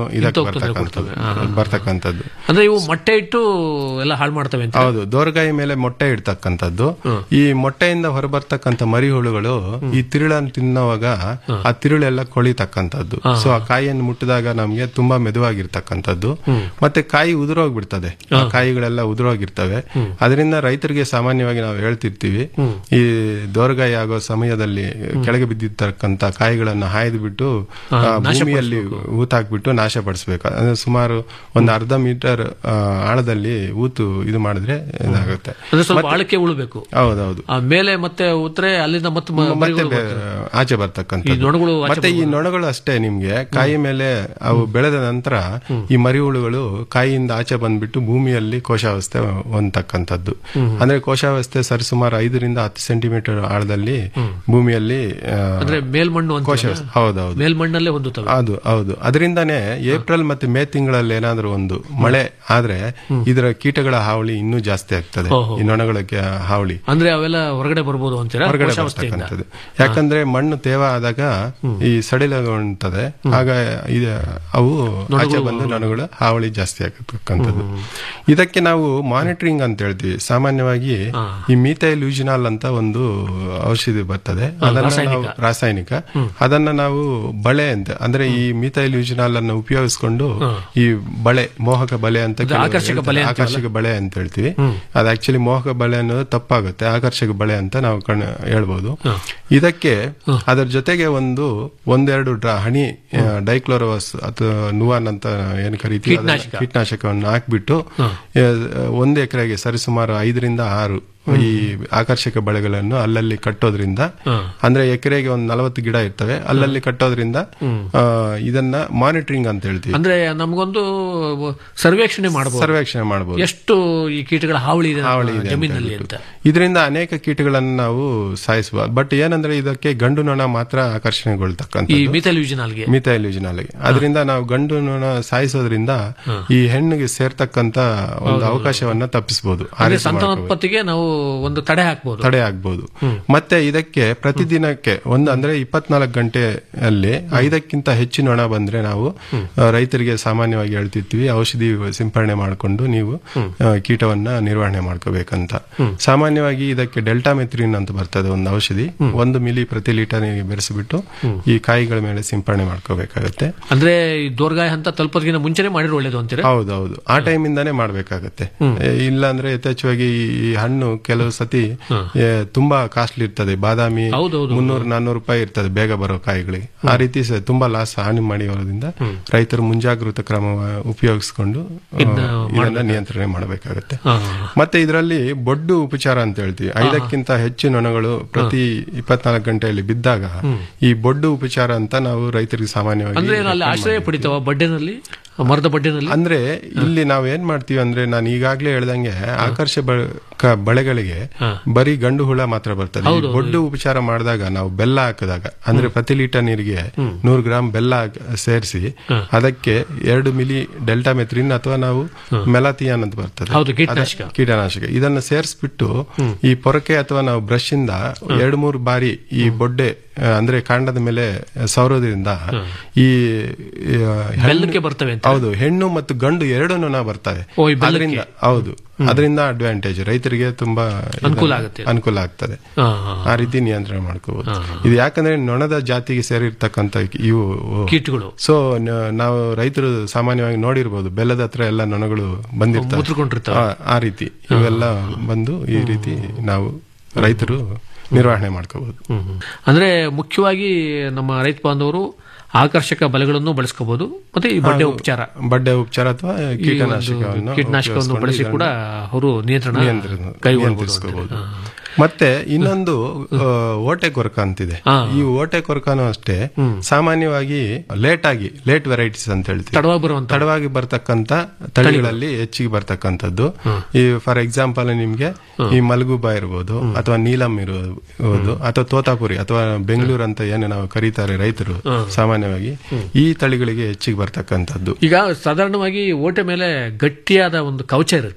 ತೊಂದ್ರೆ ಬರ್ತಕ್ಕಂಥದ್ದು ಬರ್ತಕ್ಕಂಥದ್ದು ಅಂದ್ರೆ ಇವು ಮೊಟ್ಟೆ ಇಟ್ಟು ಎಲ್ಲ ಹಾಳು ಮಾಡ್ತವೆ ಅಂತ ಹೌದು ದೋರ್ಗಾಯಿ ಮೇಲೆ ಮೊಟ್ಟೆ ಇಡ್ತಕ್ಕಂಥದ್ದು ಈ ಮೊಟ್ಟೆಯಿಂದ ಹೊರಬರ್ತಕ್ಕಂಥ ಮರಿಹುಳುಗಳು ಈ ತಿರುಳನ್ನು ತಿನ್ನುವಾಗ ಆ ತಿರುಳೆಲ್ಲ ಕೊಳಿತಕ್ಕಂಥದ್ದು ಸೊ ಆ ಕಾಯಿಯನ್ನು ಮುಟ್ಟಿದಾಗ ನಮ್ಗೆ ತುಂಬಾ ಮೆದುವಾಗಿರ್ತಕ್ಕಂಥದ್ದು ಮತ್ತೆ ಕಾಯಿ ಉದುರೋಗ್ಬಿಡ್ತದೆ ಆ ಕಾಯಿಗಳೆಲ್ಲ ಉದುರೋಗಿರ್ತವೆ ಅದರಿಂದ ರೈತರಿಗೆ ಸಾಮಾನ್ಯವಾಗಿ ನಾವು ಹೇಳ್ತಿರ್ತೀವಿ ಈ ದೋರ್ಗಾಯಿ ಆಗೋ ಸಮಯದಲ್ಲಿ ಕೆಳಗೆ ಬಿದ್ದಿರ್ತಕ್ಕಂಥ ಕಾಯಿಗಳನ್ನು ಹಾಯ್ದು ಬಿಟ್ಟು ಆ, ಭೂಮಿಯಲ್ಲಿ ಊತಾಕ್ಬಿಟ್ಟು ನಾಶಪಡಿಸ್ಬೇಕು ಅಂದ್ರೆ ಸುಮಾರು ಒಂದು ಅರ್ಧ ಮೀಟರ್ ಆ, ಆಳದಲ್ಲಿ ಊತು ಇದು ಮಾಡಿದ್ರೆ ಇದಾಗುತ್ತೆ ಅಂದ್ರೆ ಸ್ವಲ್ಪ ಮತ್ತೆ- ಆಳಕ್ಕೆ ಉಳ್ಬೇಕು ಹೌದೌದು ಆ ಮೇಲೆ ಮತ್ತೆ ಉತ್ತರೆ ಅಲ್ಲಿಂದ ಮತ್ತೆ ಮ- ಮತ್ತೆ ಮರಿಗಳು ಬೆ- ಬರ್ತವೆ. ಆಚೆ ಈ ಬರ್ತಕ್ಕಂಥದ್ದು ನೊಣಗಳು ಆಚೆ ಮತ್ತೆ ಈ ನೊಣಗಳು ಅಷ್ಟೇ ನಿಮ್ಗೆ ಕಾಯಿ ಮೇಲೆ ಅವು ಬೆಳೆದ ನಂತರ ಈ ಮರಿಹುಳುಗಳು ಕಾಯಿಯಿಂದ ಆಚೆ ಬಂದ್ಬಿಟ್ಟು ಭೂಮಿಯಲ್ಲಿ ಕೋಶಾವಸ್ಥೆ ಹೊಂದತಕ್ಕಂಥದ್ದು ಅಂದ್ರೆ ಕೋಶಾವಸ್ಥೆ ಸರಿಸುಮಾರು ಐದರಿಂದ ಹತ್ತು ಸೆಂಟಿಮೀಟರ್ ಆಳದಲ್ಲಿ ಭೂಮಿಯಲ್ಲಿ ಆ, ಅಂದ್ರೆ ಮೇಲ್ಮಣ್ಣು ಅಂತ ಕೋಶಾವಸ್ಥೆ ಹೌದೌದು ಮೇಲ್ಮಣ್ಣಲ್ಲೇ ಹೊಂದುತ್ತವೆ ಹೌದು ಹೌದು ಅದರಿಂದಾನೇ ಏಪ್ರಿಲ್ ಮತ್ತೆ ಮೇ ತಿಂಗಳಲ್ಲಿ ಏನಾದ್ರೂ ಒಂದು ಮಳೆ ಆದ್ರೆ ಇದರ ಕೀಟಗಳ ಹಾವಳಿ ಇನ್ನೂ ಜಾಸ್ತಿ ಆಗ್ತದೆ ಓಹೋ. ಈ ನೊಣಗಳ ಕೆ- ಹಾವಳಿ ಅಂದ್ರೆ ಅವೆಲ್ಲ ಹೊರಗಡೆ ಬರ್ಬೋದು ಅಂತೀರಾ ಹೊರಗಡೆ ಕೋಶಾವಸ್ಥೆಯಿಂದ ಬರ್ತಕ್ಕಂಥದ್ದು ಯಾಕಂದ್ರೆ ಮಣ್ಣು ತೇವ ಆದಾಗ ಈ ಸಡಿಲಗೊಳ್ತದೆ ಆಗ ಇದು ಅವು ಆಚೆ ಬಂದು ನೊಣಗಳ ಹಾವಳಿ ಜಾಸ್ತಿ ಆಗತಕ್ಕಂಥದ್ದು ಇದಕ್ಕೆ ನಾವು ಮಾನಿಟರಿಂಗ್ ಅಂತ ಹೇಳ್ತೀವಿ ಸಾಮಾನ್ಯವಾಗಿ ಈ ಮೀಥೈಲ್ ಯೂಜಿನಾಲ್ ಅಂತ ಒಂದು ಔಷಧಿ ಬರ್ತದೆ ಅದನ್ನ ನಾವು ರಾಸಾಯನಿಕ ಅದನ್ನ ನಾವು ಬಳೆ ಅಂತ ಅಂದ್ರೆ ಈ ಮೀಥೈಲ್ ಯೂಜಿನಾಲ್ ಅನ್ನು ಉಪಯೋಗಿಸ್ಕೊಂಡು ಈ ಬಳೆ ಮೋಹಕ ಬಲೆ ಅಂತ ಕೆಲವರು ಆಕರ್ಷಕ ಹೇಳ್ತಾರೆ. ಬಲೆ ಅಂತೀವಲ್ಲ? ಆಕರ್ಷಕ ಬಳೆ ಅಂತ ಹೇಳ್ತೀವಿ ಅದು ಆಕ್ಚುಲಿ ಮೋಹಕ ಬಳೆ ಅನ್ನೋದು ತಪ್ಪಾಗುತ್ತೆ ಆಕರ್ಷಕ ಬಳೆ ಅಂತ ನಾವು ಕಣ್ ಹೇಳ್ಬೋದು ಇದಕ್ಕೆ ಅದರ ಜೊತೆಗೆ ಒಂದು ಒಂದೆರಡು ಡ್ರಾ ಹನಿ ಡೈಕ್ಲೋರೋವಸ್ ಅಥವಾ ನುವಾನ್ ಅಂತ ಏನು ಕರಿತೀವಿ ಅದನ್ನ- ಕೀಟನಾಶಕ. ಕೀಟನಾಶಕವನ್ನು ಹಾಕ್ಬಿಟ್ಟು ಆ, ಒಂದು ಎಕರೆಗೆ ಸರಿಸುಮಾರು ಐದರಿಂದ ಆರು ಈ ಆಕರ್ಷಕ ಬಳೆಗಳನ್ನು ಅಲ್ಲಲ್ಲಿ ಕಟ್ಟೋದ್ರಿಂದ ಅಂದ್ರೆ ಎಕರೆಗೆ ಒಂದು ನಲವತ್ತು ಗಿಡ ಇರ್ತವೆ ಅಲ್ಲಲ್ಲಿ ಕಟ್ಟೋದ್ರಿಂದ ಆ, ಇದನ್ನ ಮಾನಿಟರಿಂಗ್ ಅಂತ ಹೇಳ್ತೀವಿ ಅಂದ್ರೆ ನಮಗೊಂದು ಸರ್ವೇಕ್ಷಣೆ ಮಾಡಬಹುದು ಸರ್ವೇಕ್ಷಣೆ ಮಾಡಬಹುದು ಎಷ್ಟು ಈ ಕೀಟಗಳ ಹಾವಳಿ ಇದೆ ನಮ್ಮ ಹಾವಳಿ ಇದೆ ಅಂತ ಜಮೀನಲ್ಲಿ ಅಂತ ಇದರಿಂದ ಅನೇಕ ಕೀಟಗಳನ್ನು ನಾವು ಸಾಯಿಸಬಹುದು ಬಟ್ ಏನಂದ್ರೆ ಇದಕ್ಕೆ ಗಂಡು ನೊಣ ಮಾತ್ರ ಈ ಆಕರ್ಷಣೆಗೊಳ್ತಕ್ಕಂಥ ಮಿಥೈಲ್ ಯೂಜಿನಾಲ್ಗೆ ಮಿಥೈಲ್ ಯೂಜಿನಾಲ್ಗೆ ಅದರಿಂದ ನಾವು ಗಂಡು ನೊಣ ಸಾಯಿಸೋದ್ರಿಂದ ಈ ಹೆಣ್ಣಿಗೆ ಸೇರ್ತಕ್ಕಂತ ಒಂದು ಅವಕಾಶವನ್ನ ತಪ್ಪಿಸಬಹುದು ಆ ಅಂದ್ರೆ ರೀತಿ ಮಾಡ್ಕೋಬಹುದು. ಸಂತಾನೋತ್ಪತ್ತಿಗೆ ನಾವು ಒಂದು ತಡೆ ಹಾಕ್ಬೋದು ತಡೆ ಆಗ್ಬಹುದು ಮತ್ತೆ ಇದಕ್ಕೆ ಪ್ರತಿದಿನಕ್ಕೆ ಒಂದು ಅಂದ್ರೆ ಇಪ್ಪತ್ನಾಲ್ಕು ಗಂಟೆಯಲ್ಲಿ ಐದಕ್ಕಿಂತ ಹೆಚ್ಚು ನೊಣ ಬಂದ್ರೆ ನಾವು ಆ, ರೈತರಿಗೆ ಸಾಮಾನ್ಯವಾಗಿ ಹೇಳ್ತಿರ್ತೀವಿ ಔಷಧಿ ಸಿಂಪರಣೆ ಮಾಡಿಕೊಂಡು ನೀವು ಆ, ಕೀಟವನ್ನ ನಿರ್ವಹಣೆ ಮಾಡ್ಕೋಬೇಕಂತ ಸಾಮಾನ್ಯವಾಗಿ ಇದಕ್ಕೆ ಡೆಲ್ಟಾ ಮೆಥ್ರಿನ್ ಅಂತ ಬರ್ತದೆ ಒಂದು ಔಷಧಿ ಒಂದು ಮಿಲಿ ಪ್ರತಿ ಲೀಟರ್ ನೀರಿಗೆ ಬೆರೆಸಿಬಿಟ್ಟು ಈ ಕಾಯಿಗಳ ಮೇಲೆ ಸಿಂಪರಣೆ ಮಾಡ್ಕೋಬೇಕಾಗತ್ತೆ ಅಂದ್ರೆ ಈ ದೋರ್ಗಾಯ ಹಂತ ತಲುಪೋದಕ್ಕಿಂತ ಮುಂಚೆನೆ ಮಾಡಿರೋ ಒಳ್ಳೇದು ಅಂತೀರಾ ಹೌದೌದು ಆ ಟೈಮ್ ಇಂದಾನೆ ಮಾಡ್ಬೇಕಾಗತ್ತೆ ಏ, ಇಲ್ಲ ಅಂದ್ರೆ ಯಥೇಚ್ಛವಾಗಿ ಈ ಹಣ್ಣು ಕೆಲವು ಸತಿ ಏ, ತುಂಬಾ ಕಾಸ್ಟ್ಲಿ ಇರ್ತದೆ ಬಾದಾಮಿ ಮುನ್ನೂರು ನಾನ್ನೂರು ರೂಪಾಯಿ ಇರ್ತದೆ ಬೇಗ ಬರೋ ಕಾಯಿಗಳಿಗೆ ಆ ರೀತಿ ಸ- ತುಂಬಾ ಲಾಸ್ ಹಾನಿ ಮಾಡಿರೋದ್ರಿಂದ ರೈತರು ಮುಂಜಾಗೃತ ಕ್ರಮ ಉಪಯೋಗಿಸಿಕೊಂಡು ಆ, ಇದನ್ನ ನಿಯಂತ್ರಣೆ ಮಾಡಬೇಕಾಗತ್ತೆ ಮತ್ತೆ ಇದರಲ್ಲಿ ಬೊಡ್ಡು ಉಪಚಾರ ಅಂತ ಹೇಳ್ತೀವಿ ಐದಕ್ಕಿಂತ ಹೆಚ್ಚು ನೊಣಗಳು ಪ್ರತಿ ಇಪ್ಪತ್ನಾಲ್ಕು ಗಂಟೆಯಲ್ಲಿ ಬಿದ್ದಾಗ ಈ ಬೊಡ್ಡು ಉಪಚಾರ ಅಂತ ನಾವು ರೈತರಿಗೆ ಸಾಮಾನ್ಯವಾಗಿ ಅಂದ್ರೆ ಏನು ಅಲ್ಲಿ ಆಶ್ರಯ ಪಡಿತಾವ ಬಡ್ಡೆನಲ್ಲಿ ಮರದ ಬಡ್ಡೆನಲ್ಲಿ ಅಂದ್ರೆ ಇಲ್ಲಿ ನಾವ್ ಏನ್ ಮಾಡ್ತೀವಿ ಅಂದ್ರೆ ನಾನು ಈಗಾಗ್ಲೇ ಹೇಳ್ದಂಗೆ ಆಕರ್ಷ ಬ- ಬಳೆಗಳಿಗೆ ಬರೀ ಗಂಡು ಹುಳ ಮಾತ್ರ ಬರ್ತದೆ ಈ ಬೊಡ್ಡು ಉಪಚಾರ ಮಾಡಿದಾಗ ನಾವು ಬೆಲ್ಲ ಹಾಕಿದಾಗ ಅಂದ್ರೆ ಪ್ರತಿ ಲೀಟರ್ ನೀರಿಗೆ ನೂರು ಗ್ರಾಂ ಬೆಲ್ಲ ಸೇರಿಸಿ ಅದಕ್ಕೆ ಎರಡು ಮಿಲಿ ಡೆಲ್ಟಾ ಮೆಥ್ರಿನ್ ಅಥವಾ ನಾವು ಮೆಲಾಥಿಯಾನ್ ಅಂತ ಬರ್ತದೆ ಹೌದು, ಕೀಟನಾಶಕ. ಅದ- ಕೀಟನಾಶಕ ಇದನ್ನ ಸೇರಿಸ್ಬಿಟ್ಟು ಈ ಪೊರಕೆ ಅಥವಾ ನಾವು ಬ್ರಷ್ ಇಂದ ಎರಡು ಮೂರು ಬಾರಿ ಈ ಬೊಡ್ಡೆ ಆ, ಅಂದ್ರೆ ಕಾಂಡದ ಮೇಲೆ ಸೌರೋದ್ರಿಂದ ಈ ಈ, ಹೆಣ್ಣು- ಬೆಲ್ಲಕ್ಕೆ ಬರ್ತವೆ ಅಂತ ಹೌದು ಹೆಣ್ಣು ಮತ್ತು ಗಂಡು ಎರಡು ನೊಣ ಬರ್ತವೆ ಓ, ಈ ಬೆಲ್ಲಕ್ಕೆ? ಅದರಿಂದ ಹೌದು ಅದರಿಂದ ಅಡ್ವಾಂಟೇಜ್ ರೈತರಿಗೆ ತುಂಬಾ ಇದನ್ನ- ಅನುಕೂಲ ಆಗುತ್ತೆ. ಅನುಕೂಲ ಆಗ್ತದೆ ಹಾ, ಹಾ, ಆ ರೀತಿ ನಿಯಂತ್ರಣ ಮಾಡ್ಕೋಬಹುದು ಇದು ಯಾಕಂದ್ರೆ ನೊಣದ ಜಾತಿಗೆ ಸೇರಿರ್ತಕ್ಕಂಥ ಇವು ಕೀಟಗಳು. ಸೊ ನಾವು ರೈತರು ಸಾಮಾನ್ಯವಾಗಿ ನೋಡಿರ್ಬೋದು ಬೆಲ್ಲದ ಹತ್ರ ಎಲ್ಲ ನೊಣಗಳು ಬಂದಿರ್ತವೆ ಮುತ್ರಿಕೊಂಡಿರ್ತವೆ. ಆ- ಆ ರೀತಿ ಇವೆಲ್ಲ ಬಂದು ಈ ರೀತಿ ನಾವು ರೈತರು ನಿರ್ವಹಣೆ ಮಾಡ್ಕೋಬಹುದು ಅಂದ್ರೆ ಮುಖ್ಯವಾಗಿ ನಮ್ಮ ರೈತ ಬಾಂಧವರು ಆಕರ್ಷಕ ಬಲೆಗಳನ್ನು ಬಳಸ್ಕೋಬಹುದು ಮತ್ತೆ ಈ ಬಡ್ಡೆ ಹಾಗೂ ಉಪಚಾರ ಬಡ್ಡೆ ಉಪಚಾರ ಅಥವಾ ಈ ಒಂದು ಕೀಟನಾಶಕವನ್ನು ಕೀಟನಾಶಕವನ್ನು ಬಳಸಿ ಉಪಯೋಗಿಸ್ಕೊಂಡು ಕೂಡ ಅವರು ನಿಯಂತ್ರಣ ನಿಯಂತ್ರಣ- ಕೈಗೊಳ್ಳಬಹುದು ನಿಯಂತ್ರಿಸ್ಕೋಬಹುದು. ಮತ್ತೆ ಇನ್ನೊಂದು ಆ, ಓಟೆ ಕೊರಕ ಅಂತಿದೆ ಈ ಓಟೆ ಕೊರಕನು ಅಷ್ಟೇ ಸಾಮಾನ್ಯವಾಗಿ ಲೇಟ್ ಆಗಿ ಲೇಟ್ ವೆರೈಟೀಸ್ ಅಂತ ಹೇಳ್ತೀವಿ ತಡವಾಗಿ ಬರುವಂತ ತಡವಾಗಿ ಬರ್ತಕ್ಕಂತ ತಳಿಗಳಲ್ಲಿ ಹೆಚ್ಚಿಗೆ ಬರ್ತಕ್ಕಂಥದ್ದು ಈ ಫಾರ್ ಎಕ್ಸಾಂಪಲ್ ನಿಮ್ಗೆ ಈ ಮಲ್ಗುಬಾ ಇರ್ಬೋದು ಅಥವಾ ನೀಲಂ ಇರ್ಬೋದು ಅಥವಾ ತೋತಾಪುರಿ ಅಥವಾ ಬೆಂಗಳೂರು ಅಂತ ಏನು ನಾವು ಕರೀತಾರೆ ರೈತರು ಸಾಮಾನ್ಯವಾಗಿ ಈ ತಳಿಗಳಿಗೆ ಹೆಚ್ಚಿಗೆ ಬರ್ತಕ್ಕಂಥದ್ದು ಈಗ ಸಾಧಾರಣವಾಗಿ ಓಟೆ ಮೇಲೆ ಗಟ್ಟಿಯಾದ ಒಂದು ಕವಚ ಇರುತ್ತೆ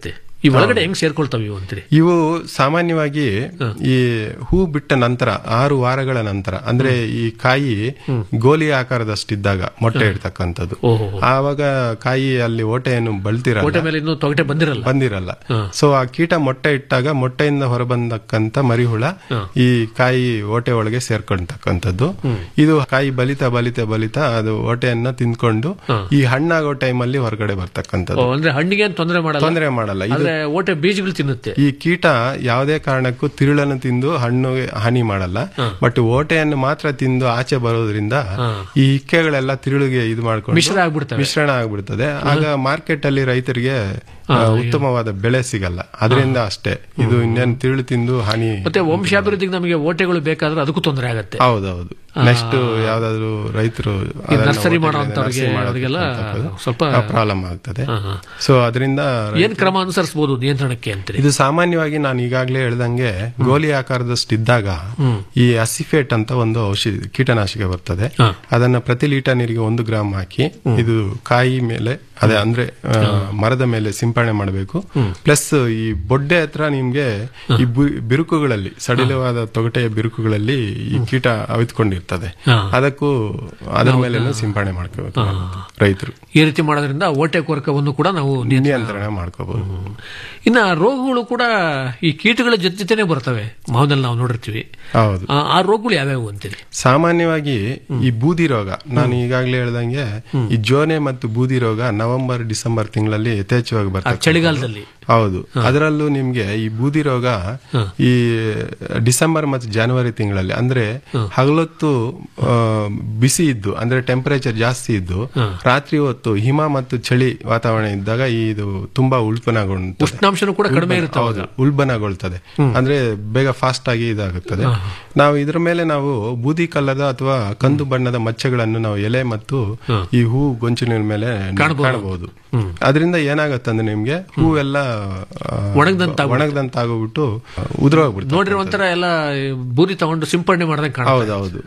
ಈ ಒಳಗಡೆ ಹೆಂಗ್ ಸೇರ್ಕೊಳ್ತಾವೆ ಇವು ಅಂತೀರಿ ಇವು ಸಾಮಾನ್ಯವಾಗಿ ಈ ಹೂ ಬಿಟ್ಟ ನಂತರ ಆರು ವಾರಗಳ ನಂತರ ಅಂದ್ರೆ ಈ ಕಾಯಿ ಗೋಲಿ ಆಕಾರದಷ್ಟಿದ್ದಾಗ ಮೊಟ್ಟೆ ಇಡ್ತಕ್ಕಂಥದ್ದು ಆವಾಗ ಕಾಯಿ ಅಲ್ಲಿ ಓಟೆಯನ್ನು ಬಳ್ತಿರಲ್ಲ ಕೋಟೆ ಮೇಲೆ ಇನ್ನೂ ತೊಗಟೆ ಬಂದಿರಲ್ಲ ಬಂದಿರಲ್ಲ ಸೊ ಆ ಕೀಟ ಮೊಟ್ಟೆ ಇಟ್ಟಾಗ ಮೊಟ್ಟೆಯಿಂದ ಹೊರಬಂದಕ್ಕಂತ ಮರಿಹುಳ ಈ ಕಾಯಿ ಓಟೆ ಒಳಗೆ ಸೇರ್ಕೊಂತಕ್ಕಂಥದ್ದು ಇದು ಕಾಯಿ ಬಲಿತ ಬಲಿತ ಬಲಿತ ಅದು ಓಟೆಯನ್ನ ತಿಂದ್ಕೊಂಡು ಈ ಹಣ್ಣಾಗೋ ಟೈಮಲ್ಲಿ ಹೊರಗಡೆ ಓ, ಬರ್ತಕ್ಕಂಥದ್ದು ಅಂದ್ರೆ ಹಣ್ಣಿಗೆ ಏನ್ ತೊಂದರೆ ಮಾಡಲ್ಲ ತೊಂದರೆ ಮಾಡಲ್ಲ ಇದು ಆದ್ರೆ ಓಟೆ ಬೀಜಗಳು ತಿನ್ನುತ್ತೆ ಈ ಕೀಟ ಯಾವುದೇ ಕಾರಣಕ್ಕೂ ತಿರುಳನ್ನು ತಿಂದು ಹಣ್ಣು ಹಾನಿ ಮಾಡಲ್ಲ ಬಟ್ ಓಟೆಯನ್ನು ಮಾತ್ರ ತಿಂದು ಆಚೆ ಬರೋದ್ರಿಂದ ಈ ಇಕ್ಕೆಗಳೆಲ್ಲ ತಿರುಳಿಗೆ ಇದು ಮಾಡ್ಕೊಂಡು ಮಿಶ್ರ ಆಗ್ಬಿಡ್ತವೆ. ಮಿಶ್ರಣ ಆಗ್ಬಿಡ್ತದೆ ಆಗ ಮಾರ್ಕೆಟ್ ಅಲ್ಲಿ ರೈತರಿಗೆ ಆ, ಉತ್ತಮವಾದ ಬೆಲೆ ಸಿಗಲ್ಲ ಅದರಿಂದ ಅಷ್ಟೇ ಇದು ಇನ್ನೇನು ತಿರುಳು ತಿಂದು ಹಾನಿ ಮತ್ತೆ ವಂಶಾಭಿವೃದ್ಧಿಗೆ ನಮಗೆ ಓಟೆಗಳು ಬೇಕಾದ್ರೆ ಅದಕ್ಕೂ ತೊಂದರೆ ಆಗತ್ತೆ ಹೌದೌದು ನೆಕ್ಸ್ಟ್ ಯಾವ್ದಾದ್ರು ರೈತರು ಈ ನರ್ಸರಿ ಮಾಡೋಂಥವ್ರಿಗೆ ಅವರಿಗೆಲ್ಲ ಸ್ವಲ್ಪ ಪ್ರಾಬ್ಲಮ್ ಆಗ್ತದೆ ಸೊ ಅದರಿಂದ ಏನ್ ಕ್ರಮ ಅನುಸರಿಸಬಹುದು ನಿಯಂತ್ರಣಕ್ಕೆ ಅಂತೀರಿ ಇದು ಸಾಮಾನ್ಯವಾಗಿ ನಾನು ಈಗಾಗಲೇ ಹೇಳ್ದಂಗೆ ಗೋಲಿ ಆಕಾರದಷ್ಟು ಇದ್ದಾಗ ಈ ಅಸಿಫೇಟ್ ಅಂತ ಒಂದು ಔಷಧಿ ಕೀಟನಾಶಕ ಬರ್ತದೆ ಅದನ್ನ ಪ್ರತಿ ಲೀಟರ್ ನೀರಿಗೆ ಒಂದು ಗ್ರಾಮ್ ಹಾಕಿ ಇದು ಕಾಯಿ ಮೇಲೆ ಅದೇ ಅಂದ್ರೆ ಆ, ಮರದ ಮೇಲೆ ಸಿಂಪಡಣೆ ಮಾಡಬೇಕು ಪ್ಲಸ್ ಈ ಬೊಡ್ಡೆ ಹತ್ರ ನಿಮ್ಗೆ ಈ ಬು- ಬಿರುಕುಗಳಲ್ಲಿ ಸಡಿಲವಾದ ತೊಗಟೆಯ ಬಿರುಕುಗಳಲ್ಲಿ ಈ ಕೀಟ ಅವಿತ್ಕೊಂಡಿರ್ತದೆ ಅದಕ್ಕೂ ಅದರ ಮೇಲೆ ಸಿಂಪಡಣೆ ಮಾಡ್ಕೋಬೇಕು ರೈತರು ಈ ರೀತಿ ಮಾಡೋದ್ರಿಂದ ಓಟೆ ಕೊರಕವನ್ನು ಕೂಡ ನಾವು ನಿಯಂತ್ರಣ ಮಾಡ್ಕೋಬಹುದು ಇನ್ನ ರೋಗಗಳು ಕೂಡ ಈ ಕೀಟಗಳ ಜೊತೆ ಜೊತೆನೆ ಬರ್ತವೆ ಮಾವನಲ್ಲಿ ನಾವು ನೋಡಿರ್ತೀವಿ ಹೌದು ಆ- ಆ ರೋಗಗಳು ಯಾವ್ಯಾವು ಅಂತೀರಿ ಸಾಮಾನ್ಯವಾಗಿ ಈ ಬೂದಿ ರೋಗ ನಾನು ಈಗಾಗಲೇ ಹೇಳ್ದಂಗೆ ಈ ಜೋನೆ ಮತ್ತು ಬೂದಿ ರೋಗ ನವೆಂಬರ್ ಡಿಸೆಂಬರ್ ತಿಂಗಳಲ್ಲಿ ಯಥೇಚ್ಛವಾಗಿ ಬರ್ತದೆ ಚಳಿಗಾಲದಲ್ಲಿ ಹೌದು ಅದರಲ್ಲೂ ನಿಮ್ಗೆ ಈ ಬೂದಿ ರೋಗ ಈ ಡಿಸೆಂಬರ್ ಮತ್ತು ಜನವರಿ ತಿಂಗಳಲ್ಲಿ ಅಂದ್ರೆ ಹಗಲೊತ್ತು ಆ, ಬಿಸಿ ಇದ್ದು ಅಂದ್ರೆ ಟೆಂಪರೇಚರ್ ಜಾಸ್ತಿ ಇದ್ದು ರಾತ್ರಿ ಹೊತ್ತು ಹಿಮ ಮತ್ತು ಚಳಿ ವಾತಾವರಣ ಇದ್ದಾಗ ಈ ಇದು ತುಂಬಾ ಉಲ್ಪಣಗೊಳ್ಳುತ್ತದೆ ಉಷ್ಣಾಂಶನೂ ಕೂಡ ಕಡಿಮೆ ಇರುತ್ತೆ ಹೌದು, ಉಲ್ಬಣಗೊಳ್ತದೆ ಅಂದ್ರೆ ಬೇಗ ಫಾಸ್ಟ್ ಆಗಿ ಇದಾಗುತ್ತದೆ ನಾವು ಇದ್ರ ಮೇಲೆ ನಾವು ಬೂದಿ ಕಲ್ಲದ ಅಥವಾ ಕಂದು ಬಣ್ಣದ ಮಚ್ಚೆಗಳನ್ನು ನಾವು ಎಲೆ ಮತ್ತು ಈ ಹೂ ಗೊಂಚಿನ ಮೇಲೆ ಕಾಣಬಹುದು ಅದರಿಂದ ಏನಾಗತ್ತಂದ್ರೆ ನಿಮ್ಗೆ ಹೂವೆಲ್ಲ ಆ, ಒಣಗ್ದಂತಾಗ್ಬಿಡುತ್ತೆ. ಒಣಗ್ದಂತಾಗೋಗ್ಬಿಟ್ಟು ಉದುರೋಗ್ಬಿಡ್ತದೆ ನೋಡ್ರಿ ಒಂಥರ ಎಲ್ಲ ಬೂದಿ ತಗೊಂಡು ಸಿಂಪಡಣೆ ಮಾಡ್ದಂಗೆ ಕಾಣುತ್ತೆ ಹೌದೌದು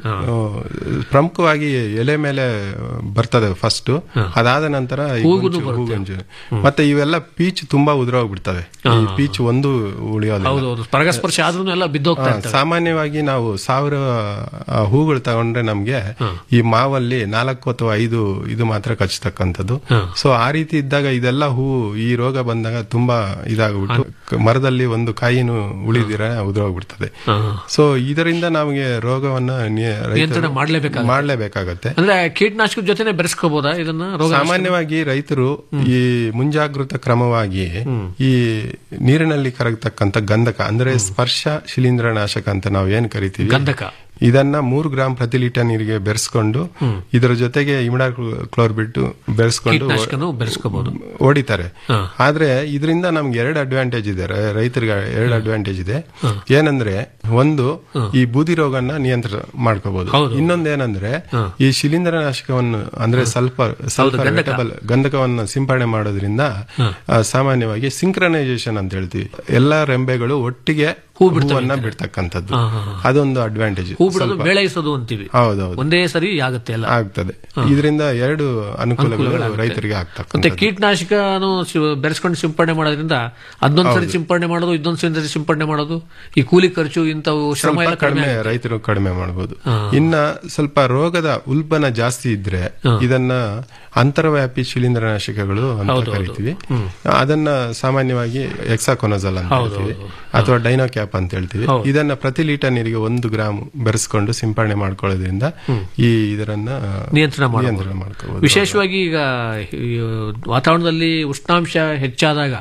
ಪ್ರಮುಖವಾಗಿ ಎಲೆ ಮೇಲೆ ಬರ್ತದೆ ಫಸ್ಟ್ ಅದಾದ ನಂತರ ಈ ಹೂಗುನು ಗೊಂಚು- ಬರುತ್ತೆ. ಹೂಗೊಂಚು. ಮತ್ತೆ ಇವೆಲ್ಲ ಪೀಚ್ ತುಂಬಾ ಉದುರೋಗ್ಬಿಡ್ತವೆ ಈ ಪೀಚ್ ಒಂದು ಉಳಿಯೋದಿಲ್ಲ ಹೌದೌದು ಪರಗಸ್ಪರ್ಶ ಆದ್ರೂ ಎಲ್ಲ ಬಿದ್ದೋಗ್ತಾ ಹಾ, ಇರ್ತವೆ ಸಾಮಾನ್ಯವಾಗಿ ನಾವು ಸಾವಿರ ಆ, ಹೂಗಳು ತಗೊಂಡ್ರೆ ನಮ್ಗೆ ಈ ಮಾವಲ್ಲಿ ನಾಲ್ಕು ಅಥವಾ ಐದು ಇದು ಮಾತ್ರ ಕಚ್ಚತಕ್ಕಂಥದ್ದು ಸೊ ಆ ರೀತಿ ಇದ್ದಾಗ ಇದೆಲ್ಲ ಹೂ ಈ ರೋಗ ಬಂದಾಗ ತುಂಬಾ ಇದಾಗ್ಬಿಟ್ಟು ಕ- ಮರದಲ್ಲಿ ಒಂದು ಕಾಯಿನು ಉಳಿದಿರ ಉದುರೋಗ್ಬಿಡ್ತದೆ ಸೊ ಇದರಿಂದ ನಮಗೆ ರೋಗವನ್ನ ನಿಯ- ರೈತರು ನಿಯಂತ್ರಣ ಮಾಡ್ಲೇಬೇಕಾಗುತ್ತೆ. ಮಾಡ್ಲೇಬೇಕಾಗತ್ತೆ ಅಂದ್ರೆ ಕೀಟನಾಶಕದ ಜೊತೆನೆ ಬೆರೆಸ್ಕೋಬಹುದಾ ಇದನ್ನ ರೋಗ ಸಾಮಾನ್ಯವಾಗಿ ರೈತರು ಈ ಮುಂಜಾಗೃತ ಕ್ರಮವಾಗಿ ಈ ನೀರಿನಲ್ಲಿ ಕರಗತಕ್ಕಂತ ಗಂಧಕ ಅಂದ್ರೆ ಸ್ಪರ್ಶ ಶಿಲೀಂಧ್ರನಾಶಕ ಅಂತ ನಾವು ಏನ್ ಕರಿತೀವಿ ಗಂಧಕ. ಇದನ್ನ ಮೂರು ಗ್ರಾಂ ಪ್ರತಿ ಲೀಟರ್ ನೀರಿಗೆ ಬೆರೆಸ್ಕೊಂಡು ಇದರ ಜೊತೆಗೆ ಇಮಿಡಾ ಕ್ಲೋರ್ ಬಿಟ್ಟು ಬೆರೆಸ್ಕೊಂಡು ಕೀಟನಾಶಕನು ಬೆರೆಸ್ಕೋಬಹುದು ಹೊಡಿತಾರೆ ಆದ್ರೆ ಇದರಿಂದ ನಮ್ಗೆ ಎರಡು ಅಡ್ವಾಂಟೇಜ್ ಇದೆ ರೈ- ರೈತರಿಗೆ ಎರಡು ಅಡ್ವಾಂಟೇಜ್ ಇದೆ ಏನಂದ್ರೆ ಒಂದು ಈ ಬೂದಿ ರೋಗನ ನಿಯಂತ್ರಣ ಮಾಡ್ಕೋಬಹುದು ಇನ್ನೊಂದು ಏನಂದ್ರೆ ಈ ಶಿಲೀಂಧ್ರನಾಶಕವನ್ನು ಅಂದ್ರೆ ಸಲ್ಫರ್ ಸಲ್ಫರ್ ಗಂಧಕ. ವೆಟಬಲ್ ಗಂಧಕವನ್ನು ಸಿಂಪಡಣೆ ಮಾಡೋದ್ರಿಂದ ಆ, ಸಾಮಾನ್ಯವಾಗಿ ಸಿಂಕ್ರನೈಸೇಷನ್ ಅಂತ ಹೇಳ್ತೀವಿ ಎಲ್ಲಾ ರೆಂಬೆಗಳು ಒಟ್ಟಿಗೆ ಹೂವನ್ನ ಬಿಡ್ತಕ್ಕಂಥದ್ದು ಅದೊಂದು ಅಡ್ವಾಂಟೇಜ್ ಹೂ ಬಿಡೋದು ಮೇಳೈಸೋದು ಅಂತೀವಿ ಹೌದೌದು ಒಂದೇ ಸರಿ ಆಗುತ್ತೆ ಎಲ್ಲ ಆಗ್ತದೆ ಇದರಿಂದ ಎರಡು ಅನುಕೂಲಗಳು ಅನುಕೂಲಗಳಾಗುತ್ತೆ. ರೈತರಿಗೆ ಮತ್ತೆ ಆಗ್ತಕ್ಕಂಥ ಕೀಟನಾಶಕನು ಸಿ- ಬೆರೆಸ್ಕೊಂಡು ಸಿಂಪಡಣೆ ಮಾಡೋದ್ರಿಂದ ಅದೊಂದ್ ಸರಿ ಸಿಂಪಡಣೆ ಮಾಡೋದು ಇದೊಂದ್ ಸರಿ ಸಿಂಪಡಣೆ ಮಾಡೋದು ಈ ಕೂಲಿ ಖರ್ಚು ಇಂಥವು ಶ್ರಮ ಸ್ವಲ್ಪ ಎಲ್ಲ ಕಡಿಮೆ ಕಡಿಮೆ ರೈತರು ಕಡಿಮೆ ಮಾಡಬಹುದು ಇನ್ನ ಸ್ವಲ್ಪ ರೋಗದ ಉಲ್ಬಣ ಜಾಸ್ತಿ ಇದ್ರೆ ಇದನ್ನ ಅಂತರ್ವ್ಯಾಪಿ ಶಿಲೀಂಧ್ರನಾಶಕಗಳು ಅಂತ ಕರಿತೀವಿ ಅದನ್ನ ಸಾಮಾನ್ಯವಾಗಿ ಎಕ್ಸಾಕೊನಜಲ್ ಅಂತ ಹೇಳ್ತೀವಿ ಅಥವಾ ಡೈನೋಕ್ಯಾಪ್ ಅಂತ ಹೇಳ್ತೀವಿ ಇದನ್ನ ಪ್ರತಿ ಲೀಟರ್ ನೀರಿಗೆ ಒಂದು ಗ್ರಾಮ್ ಬೆರೆಸ್ಕೊಂಡು ಸಿಂಪಡಣೆ ಮಾಡ್ಕೊಳ್ಳೋದ್ರಿಂದ ಈ ಇದರನ್ನ ನಿಯಂತ್ರಣ ನಿಯಂತ್ರಣ ಮಾಡಬಹುದು ಮಾಡ್ಕೋಬಹುದು ವಿಶೇಷವಾಗಿ ಈಗ ಈ ವಾತಾವರಣದಲ್ಲಿ ಉಷ್ಣಾಂಶ ಹೆಚ್ಚಾದಾಗ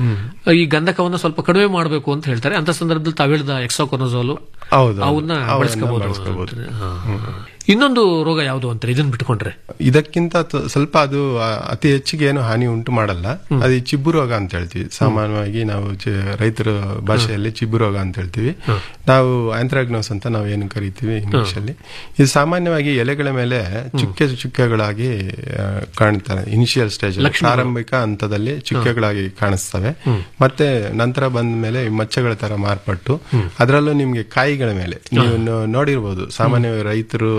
ಈ ಗಂಧಕವನ್ನು ಸ್ವಲ್ಪ ಕಡಿಮೆ ಮಾಡಬೇಕು ಅಂತ ಹೇಳ್ತಾರೆ ಅಂತ ಸಂದರ್ಭದಲ್ಲಿ ತಾವು ಹೇಳಿದ ಎಕ್ಸೋಕೊನೋಸೋಲು ಹೌದು ಅವನ್ನ ಅವನ್ನ ಬಳಸ್ಕೋಬಹುದು ಬಳಸ್ಕೋಬಹುದು. ಇನ್ನೊಂದು ರೋಗ ಯಾವುದು ಅಂತಾರೆ ಇದನ್ನ ಬಿಟ್ಕೊಂಡ್ರೆ ಇದಕ್ಕಿಂತ ತ- ಸ್ವಲ್ಪ ಅದು ಆ, ಅತಿ ಹೆಚ್ಚಿಗೆ ಏನು ಹಾನಿ ಉಂಟು ಮಾಡಲ್ಲ ಅದು ಈ ಚಿಬ್ಬು ರೋಗ ಅಂತ ಹೇಳ್ತೀವಿ ಸಾಮಾನ್ಯವಾಗಿ ನಾವು ಚಿ- ರೈತರ ಭಾಷೆಯಲ್ಲಿ ಚಿಬ್ಬು ರೋಗ ಅಂತ ಹೇಳ್ತೀವಿ ನಾವು ಆಂಥ್ರಾಗ್ನೋಸ್ ಅಂತ ನಾವು ಏನು ಕರಿತೀವಿ ಇಂಗ್ಲಿಷ್ ಅಲ್ಲಿ ಇದು ಸಾಮಾನ್ಯವಾಗಿ ಎಲೆಗಳ ಮೇಲೆ ಚುಕ್ಕೆ ಚುಕ್ಕೆಗಳಾಗಿ ಆ, ಕಾಣ್ತವೆ ಇನಿಷಿಯಲ್ ಸ್ಟೇಜ್ ಪ್ರಾರಂಭಿಕ ಹಂತದಲ್ಲಿ ಚುಕ್ಕೆಗಳಾಗಿ ಕಾಣಿಸ್ತವೆ ಮತ್ತೆ ನಂತರ ಬಂದ ಮೇಲೆ ಈ ಮಚ್ಚಗಳ ತರ ಮಾರ್ಪಟ್ಟು ಅದರಲ್ಲೂ ನಿಮ್ಗೆ ಕಾಯಿಗಳ ಮೇಲೆ ನೀವು ನೋ- ನೋಡಿರ್ಬೋದು ಸಾಮಾನ್ಯವಾಗಿ ರೈತರು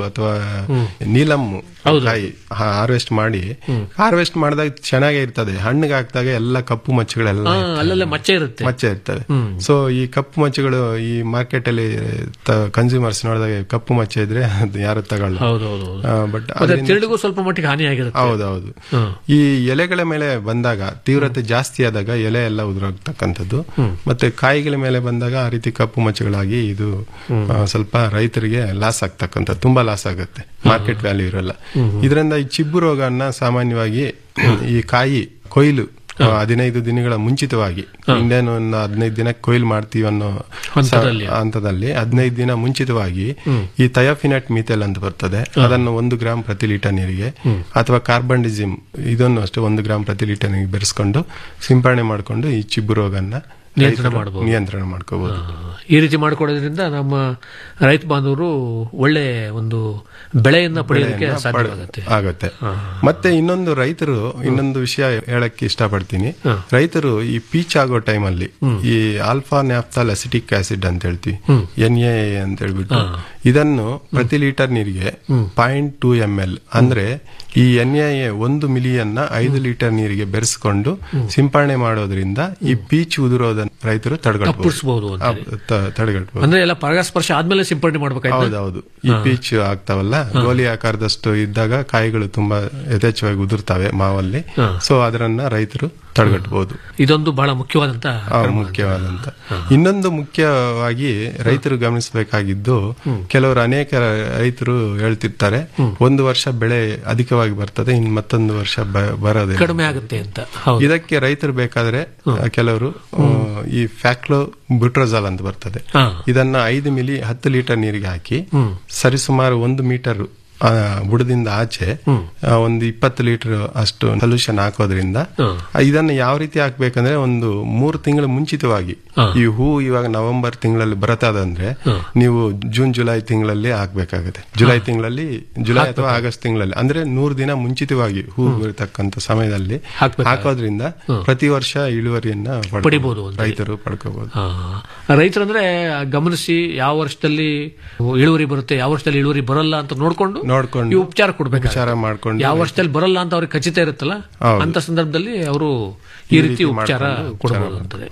ಅಥವಾ ನೀಲಮ್ ಕಾಯಿ ಹಾರ್ವೆಸ್ಟ್ ಮಾಡಿ ಹಾರ್ವೆಸ್ಟ್ ಮಾಡಿದಾಗ ಚೆನ್ನಾಗೇ ಇರ್ತದೆ ಹಣ್ಣಿಗೆ ಹಾಕಿದಾಗ ಎಲ್ಲ ಕಪ್ಪು ಮಚ್ಚಗಳೆಲ್ಲ ಹಾ, ಇರ್ತವೆ. ಅಲ್ಲಲ್ಲೇ ಮಚ್ಚೆ ಇರುತ್ತೆ ಮಚ್ಚೆ ಇರ್ತವೆ ಸೊ ಈ ಕಪ್ಪು ಮಚ್ಚೆಗಳು ಈ ಮಾರ್ಕೆಟ್ ಅಲ್ಲಿ ಕನ್ಸ್ಯೂಮರ್ಸ್ ನೋಡಿದಾಗ ಕಪ್ಪು ಮಚ್ಚೆ ಇದ್ರೆ ಅದು ಯಾರು ತಗೊಳ್ಳ ಹೌದೌದು ಬಟ್ ಮತ್ತೆ ತಿರುಳಿಗೂ ಸ್ವಲ್ಪ ಮಟ್ಟಿಗೆ ಹಾನಿ ಆಗಿರುತ್ತೆ ಹೌದೌದು ಹ್ಮ್. ಈ ಎಲೆಗಳ ಮೇಲೆ ಬಂದಾಗ ತೀವ್ರತೆ ಜಾಸ್ತಿ ಆದಾಗ ಎಲೆ ಎಲ್ಲ ಉದುರೋಗ್ತಕ್ಕಂಥದ್ದು ಮತ್ತೆ ಕಾಯಿಗಳ ಮೇಲೆ ಬಂದಾಗ ಆ ರೀತಿ ಕಪ್ಪು ಮಚ್ಚಗಳಾಗಿ ಇದು ಆ, ಸ್ವಲ್ಪ ರೈತರಿಗೆ ಲಾಸ್ ಆಗ್ತಕ್ಕಂಥದ್ದು ತುಂಬಾ ಲಾಸ್ ಆಗುತ್ತೆ ಮಾರ್ಕೆಟ್ ವ್ಯಾಲ್ಯೂ ಇರಲ್ಲ ಇದರಿಂದ ಈ ಚಿಬ್ಬು ರೋಗನ ಸಾಮಾನ್ಯವಾಗಿ ಈ ಕಾಯಿ ಕೊಯ್ಲು ಆ, ಹದಿನೈದು ದಿನಗಳ ಮುಂಚಿತವಾಗಿ ಇನ್ನೇನು ಒಂದು ಹದಿನೈದು ದಿನ ಕೊಯ್ಲು ಮಾಡ್ತೀವಿ ಅನ್ನೋ ಹಂತದಲ್ಲಿ. ಸ- ಹಂತದಲ್ಲಿ ಹದಿನೈದು ದಿನ ಮುಂಚಿತವಾಗಿ ಈ ಥಯಾಫಿನಟ್ ಮೀಥೆಲ್ ಅಂತ ಬರ್ತದೆ ಅದನ್ನು ಒಂದು ಗ್ರಾಮ್ ಪ್ರತಿ ಲೀಟರ್ ನೀರಿಗೆ ಅಥವಾ ಕಾರ್ಬನ್ಡಿಸಿಮ್ ಇದನ್ನು ಅಷ್ಟೇ ಒಂದು ಗ್ರಾಮ್ ಪ್ರತಿ ಲೀಟರ್ ನೀರಿಗೆ ಬೆರೆಸ್ಕೊಂಡು ಸಿಂಪರಣೆ ಮಾಡಿಕೊಂಡು ಈ ಚಿಬ್ಬು ರೋಗನ್ನ ನಿಯಂತ್ರಣ ರೈತರು ಮಾಡ್ಬೋದು. ನಿಯಂತ್ರಣ ಮಾಡ್ಕೋಬಹುದು ಈ ರೀತಿ ಮಾಡಿಕೊಡೋದ್ರಿಂದ ನಮ್ಮ ರೈತ ಬಾಂಧವರು ಒಳ್ಳೆ ಒಂದು ಬೆಳೆಯನ್ನ ಪಡೆಯೋದಕ್ಕೆ ಬೆಳೆಯನ್ನ ಸಾಧ್ಯವಾಗುತ್ತೆ ಪಡ್- ಆಗತ್ತೆ ಮತ್ತೆ ಇನ್ನೊಂದು ರೈತರು ಇನ್ನೊಂದು ವಿಷಯ ಹೇಳಕ್ಕೆ ಇಷ್ಟಪಡ್ತೀನಿ ರೈತರು ಈ ಪೀಚ್ ಆಗೋ ಟೈಮಲ್ಲಿ ಈ ಆಲ್ಫಾ ನ್ಯಾಫ್ತಾಲ್ ಅಸಿಟಿಕ್ ಆಸಿಡ್ ಅಂತ ಹೇಳ್ತೀವಿ ಎನ್ ಎ ಅಂತ ಹೇಳ್ಬಿಟ್ಟು ಇದನ್ನು ಪ್ರತಿ ಲೀಟರ್ ನೀರಿಗೆ ಪಾಯಿಂಟ್ ಟೂ ಎಂ ಎಲ್ ಅಂದ್ರೆ ಈ ಎನ್ ಎ ಒಂದು ಮಿಲಿಯನ್ನ ಐದು ಲೀಟರ್ ನೀರಿಗೆ ಬೆರೆಸ್ಕೊಂಡು ಸಿಂಪರಣೆ ಮಾಡೋದ್ರಿಂದ ಈ ಪೀಚ್ ಉದುರೋದನ್ನ ರೈತರು ತಪ್ಪಿಸ್ಬೋದು ತಡೆಗಟ್ಟಬಹುದು ಅಂತೇಳಿ. ತಡೆಗಟ್ಟಬಹುದು ಅಂದ್ರೆ ಎಲ್ಲ ಪರಾಗಸ್ಪರ್ಶ ಆದ್ಮೇಲೆ ಸಿಂಪಡಣೆ ಮಾಡ್ಬೇಕಾಯ್ತು ಹೌದೌದು ಈ ಪೀಚ್ ಆಗ್ತಾವಲ್ಲ ಗೋಲಿ ಆಕಾರದಷ್ಟು ಇದ್ದಾಗ ಕಾಯಿಗಳು ತುಂಬಾ ಯಥೇಚ್ಛವಾಗಿ ಉದುರ್ತವೆ ಮಾವಲ್ಲಿ ಸೊ ಅದರನ್ನ ರೈತರು ತಡೆಗಟ್ಟಬಹುದು ಇದೊಂದು ಬಹಳ ಮುಖ್ಯವಾದಂತ ಮುಖ್ಯವಾದಂತ ಇನ್ನೊಂದು ಮುಖ್ಯವಾಗಿ ರೈತರು ಗಮನಿಸಬೇಕಾಗಿದ್ದು ಕೆಲವರು ಅನೇಕ ರೈತರು ಹೇಳ್ತಿರ್ತಾರೆ ಒಂದು ವರ್ಷ ಬೆಳೆ ಅಧಿಕವಾಗಿ ಬರ್ತದೆ ಇನ್ ಮತ್ತೊಂದು ವರ್ಷ ಬ- ಬರೋದಿಲ್ಲ ಕಡಿಮೆ ಆಗುತ್ತೆ ಅಂತ ಹೌದು ಇದಕ್ಕೆ ರೈತರು ಬೇಕಾದ್ರೆ ಆ, ಕೆಲವರು ಆ, ಈ ಫ್ಯಾಕ್ಲೋ ಬ್ಯೂಟ್ರೋಜಾಲ್ ಅಂತ ಬರ್ತದೆ ಹಾ. ಇದನ್ನ ಐದು ಮಿಲಿ ಹತ್ತು ಲೀಟರ್ ನೀರಿಗೆ ಹಾಕಿ ಸರಿಸುಮಾರು ಒಂದು ಮೀಟರ್ ಆ, ಬುಡದಿಂದ ಆಚೆ ಆ, ಒಂದು ಇಪ್ಪತ್ತು ಲೀಟರ್ ಅಷ್ಟು ಸೊಲ್ಯೂಷನ್ ಹಾಕೋದ್ರಿಂದ ಆ, ಇದನ್ನ ಯಾವ ರೀತಿ ಹಾಕ್ಬೇಕಂದ್ರೆ ಒಂದು ಮೂರು ತಿಂಗಳ ಮುಂಚಿತವಾಗಿ ಈ ಹೂ ಇವಾಗ ನವೆಂಬರ್ ತಿಂಗಳಲ್ಲಿ ಬರತ್ತದಂದ್ರೆ ನೀವು ಜೂನ್ ಜುಲೈ ತಿಂಗಳಲ್ಲಿ ಹಾಕ್ಬೇಕಾಗುತ್ತೆ ಜುಲೈ ತಿಂಗಳಲ್ಲಿ ಜುಲೈ ಅಥವಾ ಆಗಸ್ಟ್ ತಿಂಗಳಲ್ಲಿ ಅಂದ್ರೆ ನೂರು ದಿನ ಮುಂಚಿತವಾಗಿ ಹೂ ಬರತಕ್ಕಂತ ಸಮಯದಲ್ಲಿ ಹಾಕೋದ್ರಿಂದ ಪ್ರತಿ ವರ್ಷ ಇಳುವರಿಯನ್ನ ಪಡ್ಕೊಬೋದು. ಪಡಿಬೋದು ಅಂತ. ರೈತರು ಪಡ್ಕೋಬಹುದು ಆ, ರೈತರಂದ್ರೆ ಗಮನಿಸಿ ಯಾವ ವರ್ಷದಲ್ಲಿ ಇಳುವರಿ ಬರುತ್ತೆ ಯಾವ ವರ್ಷದಲ್ಲಿ ಇಳುವರಿ ಬರಲ್ಲ ಅಂತ ನೋಡ್ಕೊಂಡು ನೋಡ್ಕೊಂಡು ಈ ಉಪಚಾರ ಕೊಡ್ಬೇಕು ಉಪಚಾರ ಮಾಡ್ಕೊಂಡು ಯಾವ ವರ್ಷದಲ್ಲಿ ಬರಲ್ಲ ಅಂತ ಅವ್ರಿಗೆ ಖಚಿತ ಇರುತ್ತಲ್ಲ ಹೌದು. ಅಂತ ಸಂದರ್ಭದಲ್ಲಿ ಅವರು ಈ ಈ ರೀತಿ ರೀತಿ ಉಪಚಾರ ಮಾಡ್ಕೊಂಡು ಉಪಚಾರ ಕೊಡಬಹುದು ಅಂತದೆ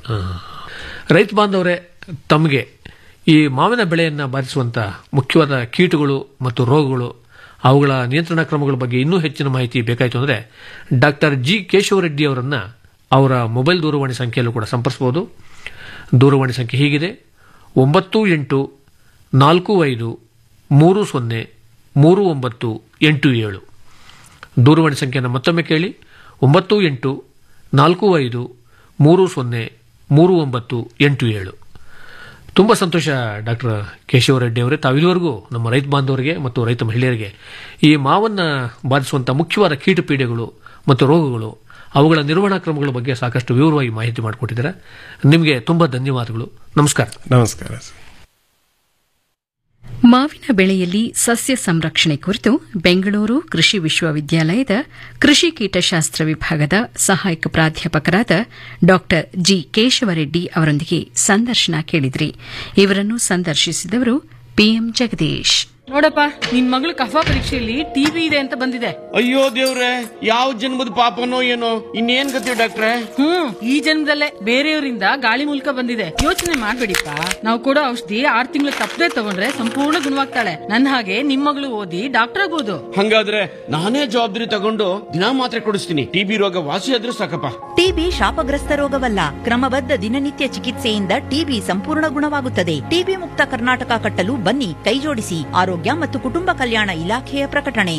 ರೈತ ಬಾಂಧವರೇ ತಮಗೆ ಈ ಮಾವಿನ ಬೆಳೆಯನ್ನ ಬಾಧಿಸುವಂತ ಮುಖ್ಯವಾದ ಕೀಟಗಳು ಮತ್ತು ರೋಗಗಳು ಅವುಗಳ ನಿಯಂತ್ರಣ ಕ್ರಮಗಳ ಬಗ್ಗೆ ಇನ್ನೂ ಹೆಚ್ಚಿನ ಮಾಹಿತಿ ಬೇಕಾಯಿತು ಅಂದ್ರೆ ಡಾಕ್ಟರ್ ಜಿ ಕೇಶವರೆಡ್ಡಿ ಅವರನ್ನ ಅವರ ಮೊಬೈಲ್ ದೂರವಾಣಿ ಸಂಖ್ಯೆಯಲ್ಲೂ ಕೂಡ ಸಂಪರ್ಸಬಹುದು ದೂರವಾಣಿ ಸಂಖ್ಯೆ ಹೀಗಿದೆ ಒಂಬತ್ತು ಎಂಟು ನಾಲ್ಕು ಐದು ಮೂರು ಸೊನ್ನೆ ಮೂರು ಒಂಬತ್ತು ಎಂಟು ಏಳು ದೂರವಾಣಿ ಸಂಖ್ಯೆಯನ್ನು ಮತ್ತೊಮ್ಮೆ ಕೇಳಿ ಒಂಬತ್ತು ಎಂಟು ನಾಲ್ಕು ಐದು ಮೂರು ಸೊನ್ನೆ ಮೂರು ಒಂಬತ್ತು ಎಂಟು ಏಳು ತುಂಬ ಸಂತೋಷ ಡಾಕ್ಟರ್ ಕೇಶವರೆಡ್ಡಿ ಅವರೇ ತಾವು ಇದುವರೆಗೂ ನಮ್ಮ ರೈತ ಬಾಂಧವರಿಗೆ ಮತ್ತು ರೈತ ಮಹಿಳೆಯರಿಗೆ ಈ ಮಾವನ್ನ ಬಾಧಿಸುವಂಥ ಮುಖ್ಯವಾದ ಕೀಟಪೀಡೆಗಳು ಮತ್ತು ರೋಗಗಳು ಅವುಗಳ ನಿರ್ವಹಣಾ ಕ್ರಮಗಳ ಬಗ್ಗೆ ಸಾಕಷ್ಟು ವಿವರವಾಗಿ ಮಾಹಿತಿ ಮಾಡಿಕೊಟ್ಟಿದ್ದಾರೆ ನಿಮಗೆ ತುಂಬ ಧನ್ಯವಾದಗಳು ನಮಸ್ಕಾರ ನಮಸ್ಕಾರ ಮಾವಿನ ಬೆಳೆಯಲ್ಲಿ ಸಸ್ಯ ಸಂರಕ್ಷಣೆ ಕುರಿತು ಬೆಂಗಳೂರು ಕೃಷಿ ವಿಶ್ವವಿದ್ಯಾಲಯದ ಕೃಷಿ ಕೀಟಶಾಸ್ತ್ರ ವಿಭಾಗದ ಸಹಾಯಕ ಪ್ರಾಧ್ಯಾಪಕರಾದ ಡಾ ಜಿ ಕೇಶವರೆಡ್ಡಿ ಅವರೊಂದಿಗೆ ಸಂದರ್ಶನ ಕೇಳಿದ್ರಿ ಇವರನ್ನು ಸಂದರ್ಶಿಸಿದವರು ಪಿಎಂ ಜಗದೀಶ್ ನೋಡಪ್ಪ ನಿನ್ ಮಗಳು ಕಫಾ ಪರೀಕ್ಷೆಯಲ್ಲಿ ಟಿವಿ ಇದೆ ಅಂತ ಬಂದಿದೆ ಅಯ್ಯೋ ದೇವ್ರೆ ಯಾವ ಜನ್ಮದ ಪಾಪನೋ ಏನೋ ಇನ್ನೇನ್ ಗತಿ ಡಾಕ್ಟ್ರೆ ಹ್ಮ್ ಈ ಜನ್ಮದಲ್ಲೇ ಬೇರೆಯವರಿಂದ ಗಾಳಿ ಮೂಲಕ ಬಂದಿದೆ ಯೋಚನೆ ಮಾಡ್ಬೇಡಿಪ್ಪ ನಾವು ಕೊಡೋ ಔಷಧಿ ಆರ್ ತಿಂಗಳು ತಪ್ಪದೆ ತಗೊಂಡ್ರೆ ಸಂಪೂರ್ಣ ಗುಣವಾಗ್ತಾಳೆ ನನ್ನ ಹಾಗೆ ನಿಮ್ ಮಗಳು ಓದಿ ಡಾಕ್ಟರ್ ಆಗ್ಬೋದು ಹಂಗಾದ್ರೆ ನಾನೇ ಜವಾಬ್ದಾರಿ ತಗೊಂಡು ದಿನಾ ಮಾತ್ರೆ ಕೊಡಿಸ್ತೀನಿ ಟಿಬಿ ರೋಗ ವಾಸಿ ಆದ್ರೂ ಸಾಕಪ್ಪ ಟಿಬಿ ಶಾಪಗ್ರಸ್ತ ರೋಗವಲ್ಲ ಕ್ರಮಬದ್ಧ ದಿನನಿತ್ಯ ಚಿಕಿತ್ಸೆಯಿಂದ ಟಿಬಿ ಸಂಪೂರ್ಣ ಗುಣವಾಗುತ್ತದೆ ಟಿಬಿ ಮುಕ್ತ ಕರ್ನಾಟಕ ಕಟ್ಟಲು ಬನ್ನಿ ಕೈಜೋಡಿಸಿ ಆರೋಗ್ಯ ಮತ್ತು ಕುಟುಂಬ ಕಲ್ಯಾಣ ಇಲಾಖೆಯ ಪ್ರಕಟಣೆ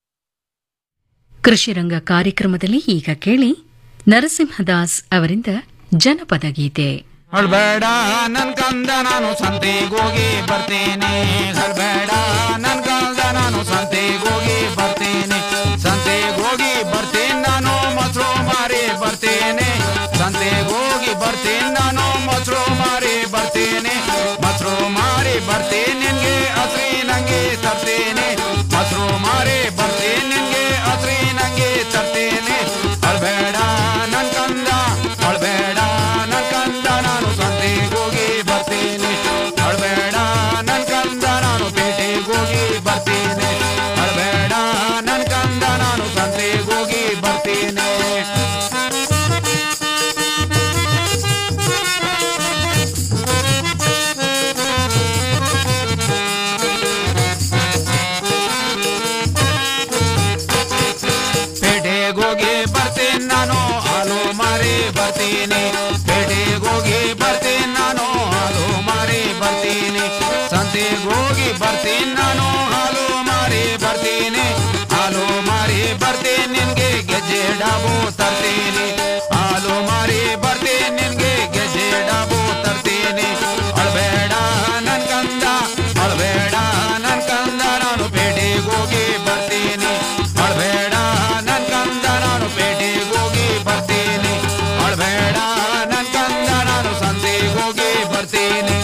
ಕೃಷಿ ರಂಗ ಕಾರ್ಯಕ್ರಮದಲ್ಲಿ ಈಗ ಕೇಳಿ ನರಸಿಂಹದಾಸ್ ಅವರಿಂದ ಜನಪದ ಗೀತೆ ಹಳ್ಬೇಡ ನನ್ ಕಂದ ನಾನು ಸಂತೆಗೋಗಿ ಬರ್ತೇನೆ ಹಳ್ಬೇಡ ನನ್ ಕಂದ ನಾನು ಸಂತೆಗೋಗಿ ಬರ್ತೇನೆ ಸಂತೆಗೋಗಿ ಬರ್ತೇನೆ ನಾನು ಮೊಸರು ಮಾರಿ ಬರ್ತೇನೆ ಸಂತೆಗೋಗಿ ಬರ್ತೇನೆ ನಾನು ಮೊಸರು ಮಾರಿ ಬರ್ತೇನೆ ಮೊಸರು ಮಾರಿ ಬರ್ತೇನೆ ನಿನ್ಗೆ ಹಸ್ರಿ ನಂಗೆ ತರ್ತೇನೆ ಮೊಸರು ಮಾರಿ ಬರ್ತೇನೆ ನಿನ್ಗೆ ಹಸ್ರಿ ನಂಗೆ ತರ್ತೇನೆ ಅಳ್ಬೇಡ ನನ್ ಕಂದ ಅಳ್ಬೇಡ ನನ್ ಕಂದ ನಾನು ಸಂತೆಗೋಗಿ ಬರ್ತೇನೆ ಅಳ್ಬೇಡ ನನ್ ಕಂದ ನಾನು ಪೇಟೆಗೋಗಿ ಬರ್ತೇನೆ ಸಂತೆಗೆ ಹೋಗಿ ಬರ್ತೀನಿ ನಾನು ಹಾಲು ಮಾರಿ ಬರ್ತೀನಿ ಹಾಲು ಮಾರಿ ಬರ್ತೀನಿ ನಿನ್ಗೆ ಗೆಜ್ಜೆ ಡಾಬು ತರ್ತೀನಿ ಹಾಲು ಮಾರಿ ಬರ್ತೀನಿ ನಿನ್ಗೆ ಗೆಜ್ಜೆ ಡಾಬು ತರ್ತೀನಿ ಅಳ್ಬೇಡ ನನ್ ಕಂದ ಅಳ್ಬೇಡ ನನ್ ಕಂದ ನಾನು ಪೇಟೆಗೆ ಹೋಗಿ ಬರ್ತೀನಿ ಅಳ್ಬೇಡ ನನ್ ಕಂದ ನಾನು ಪೇಟೆಗೆ ಹೋಗಿ ಬರ್ತೀನಿ ಅಳ್ಬೇಡ ನನ್ ಕಂದ ನಾನು ಸಂತೆಗೆ ಹೋಗಿ ಬರ್ತೀನಿ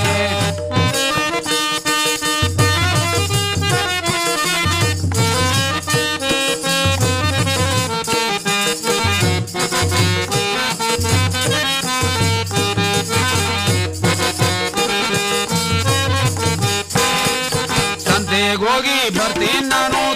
ಸಂತೆಗೆ ಹೋಗಿ ಬರ್ತೀನಿ ನಾನು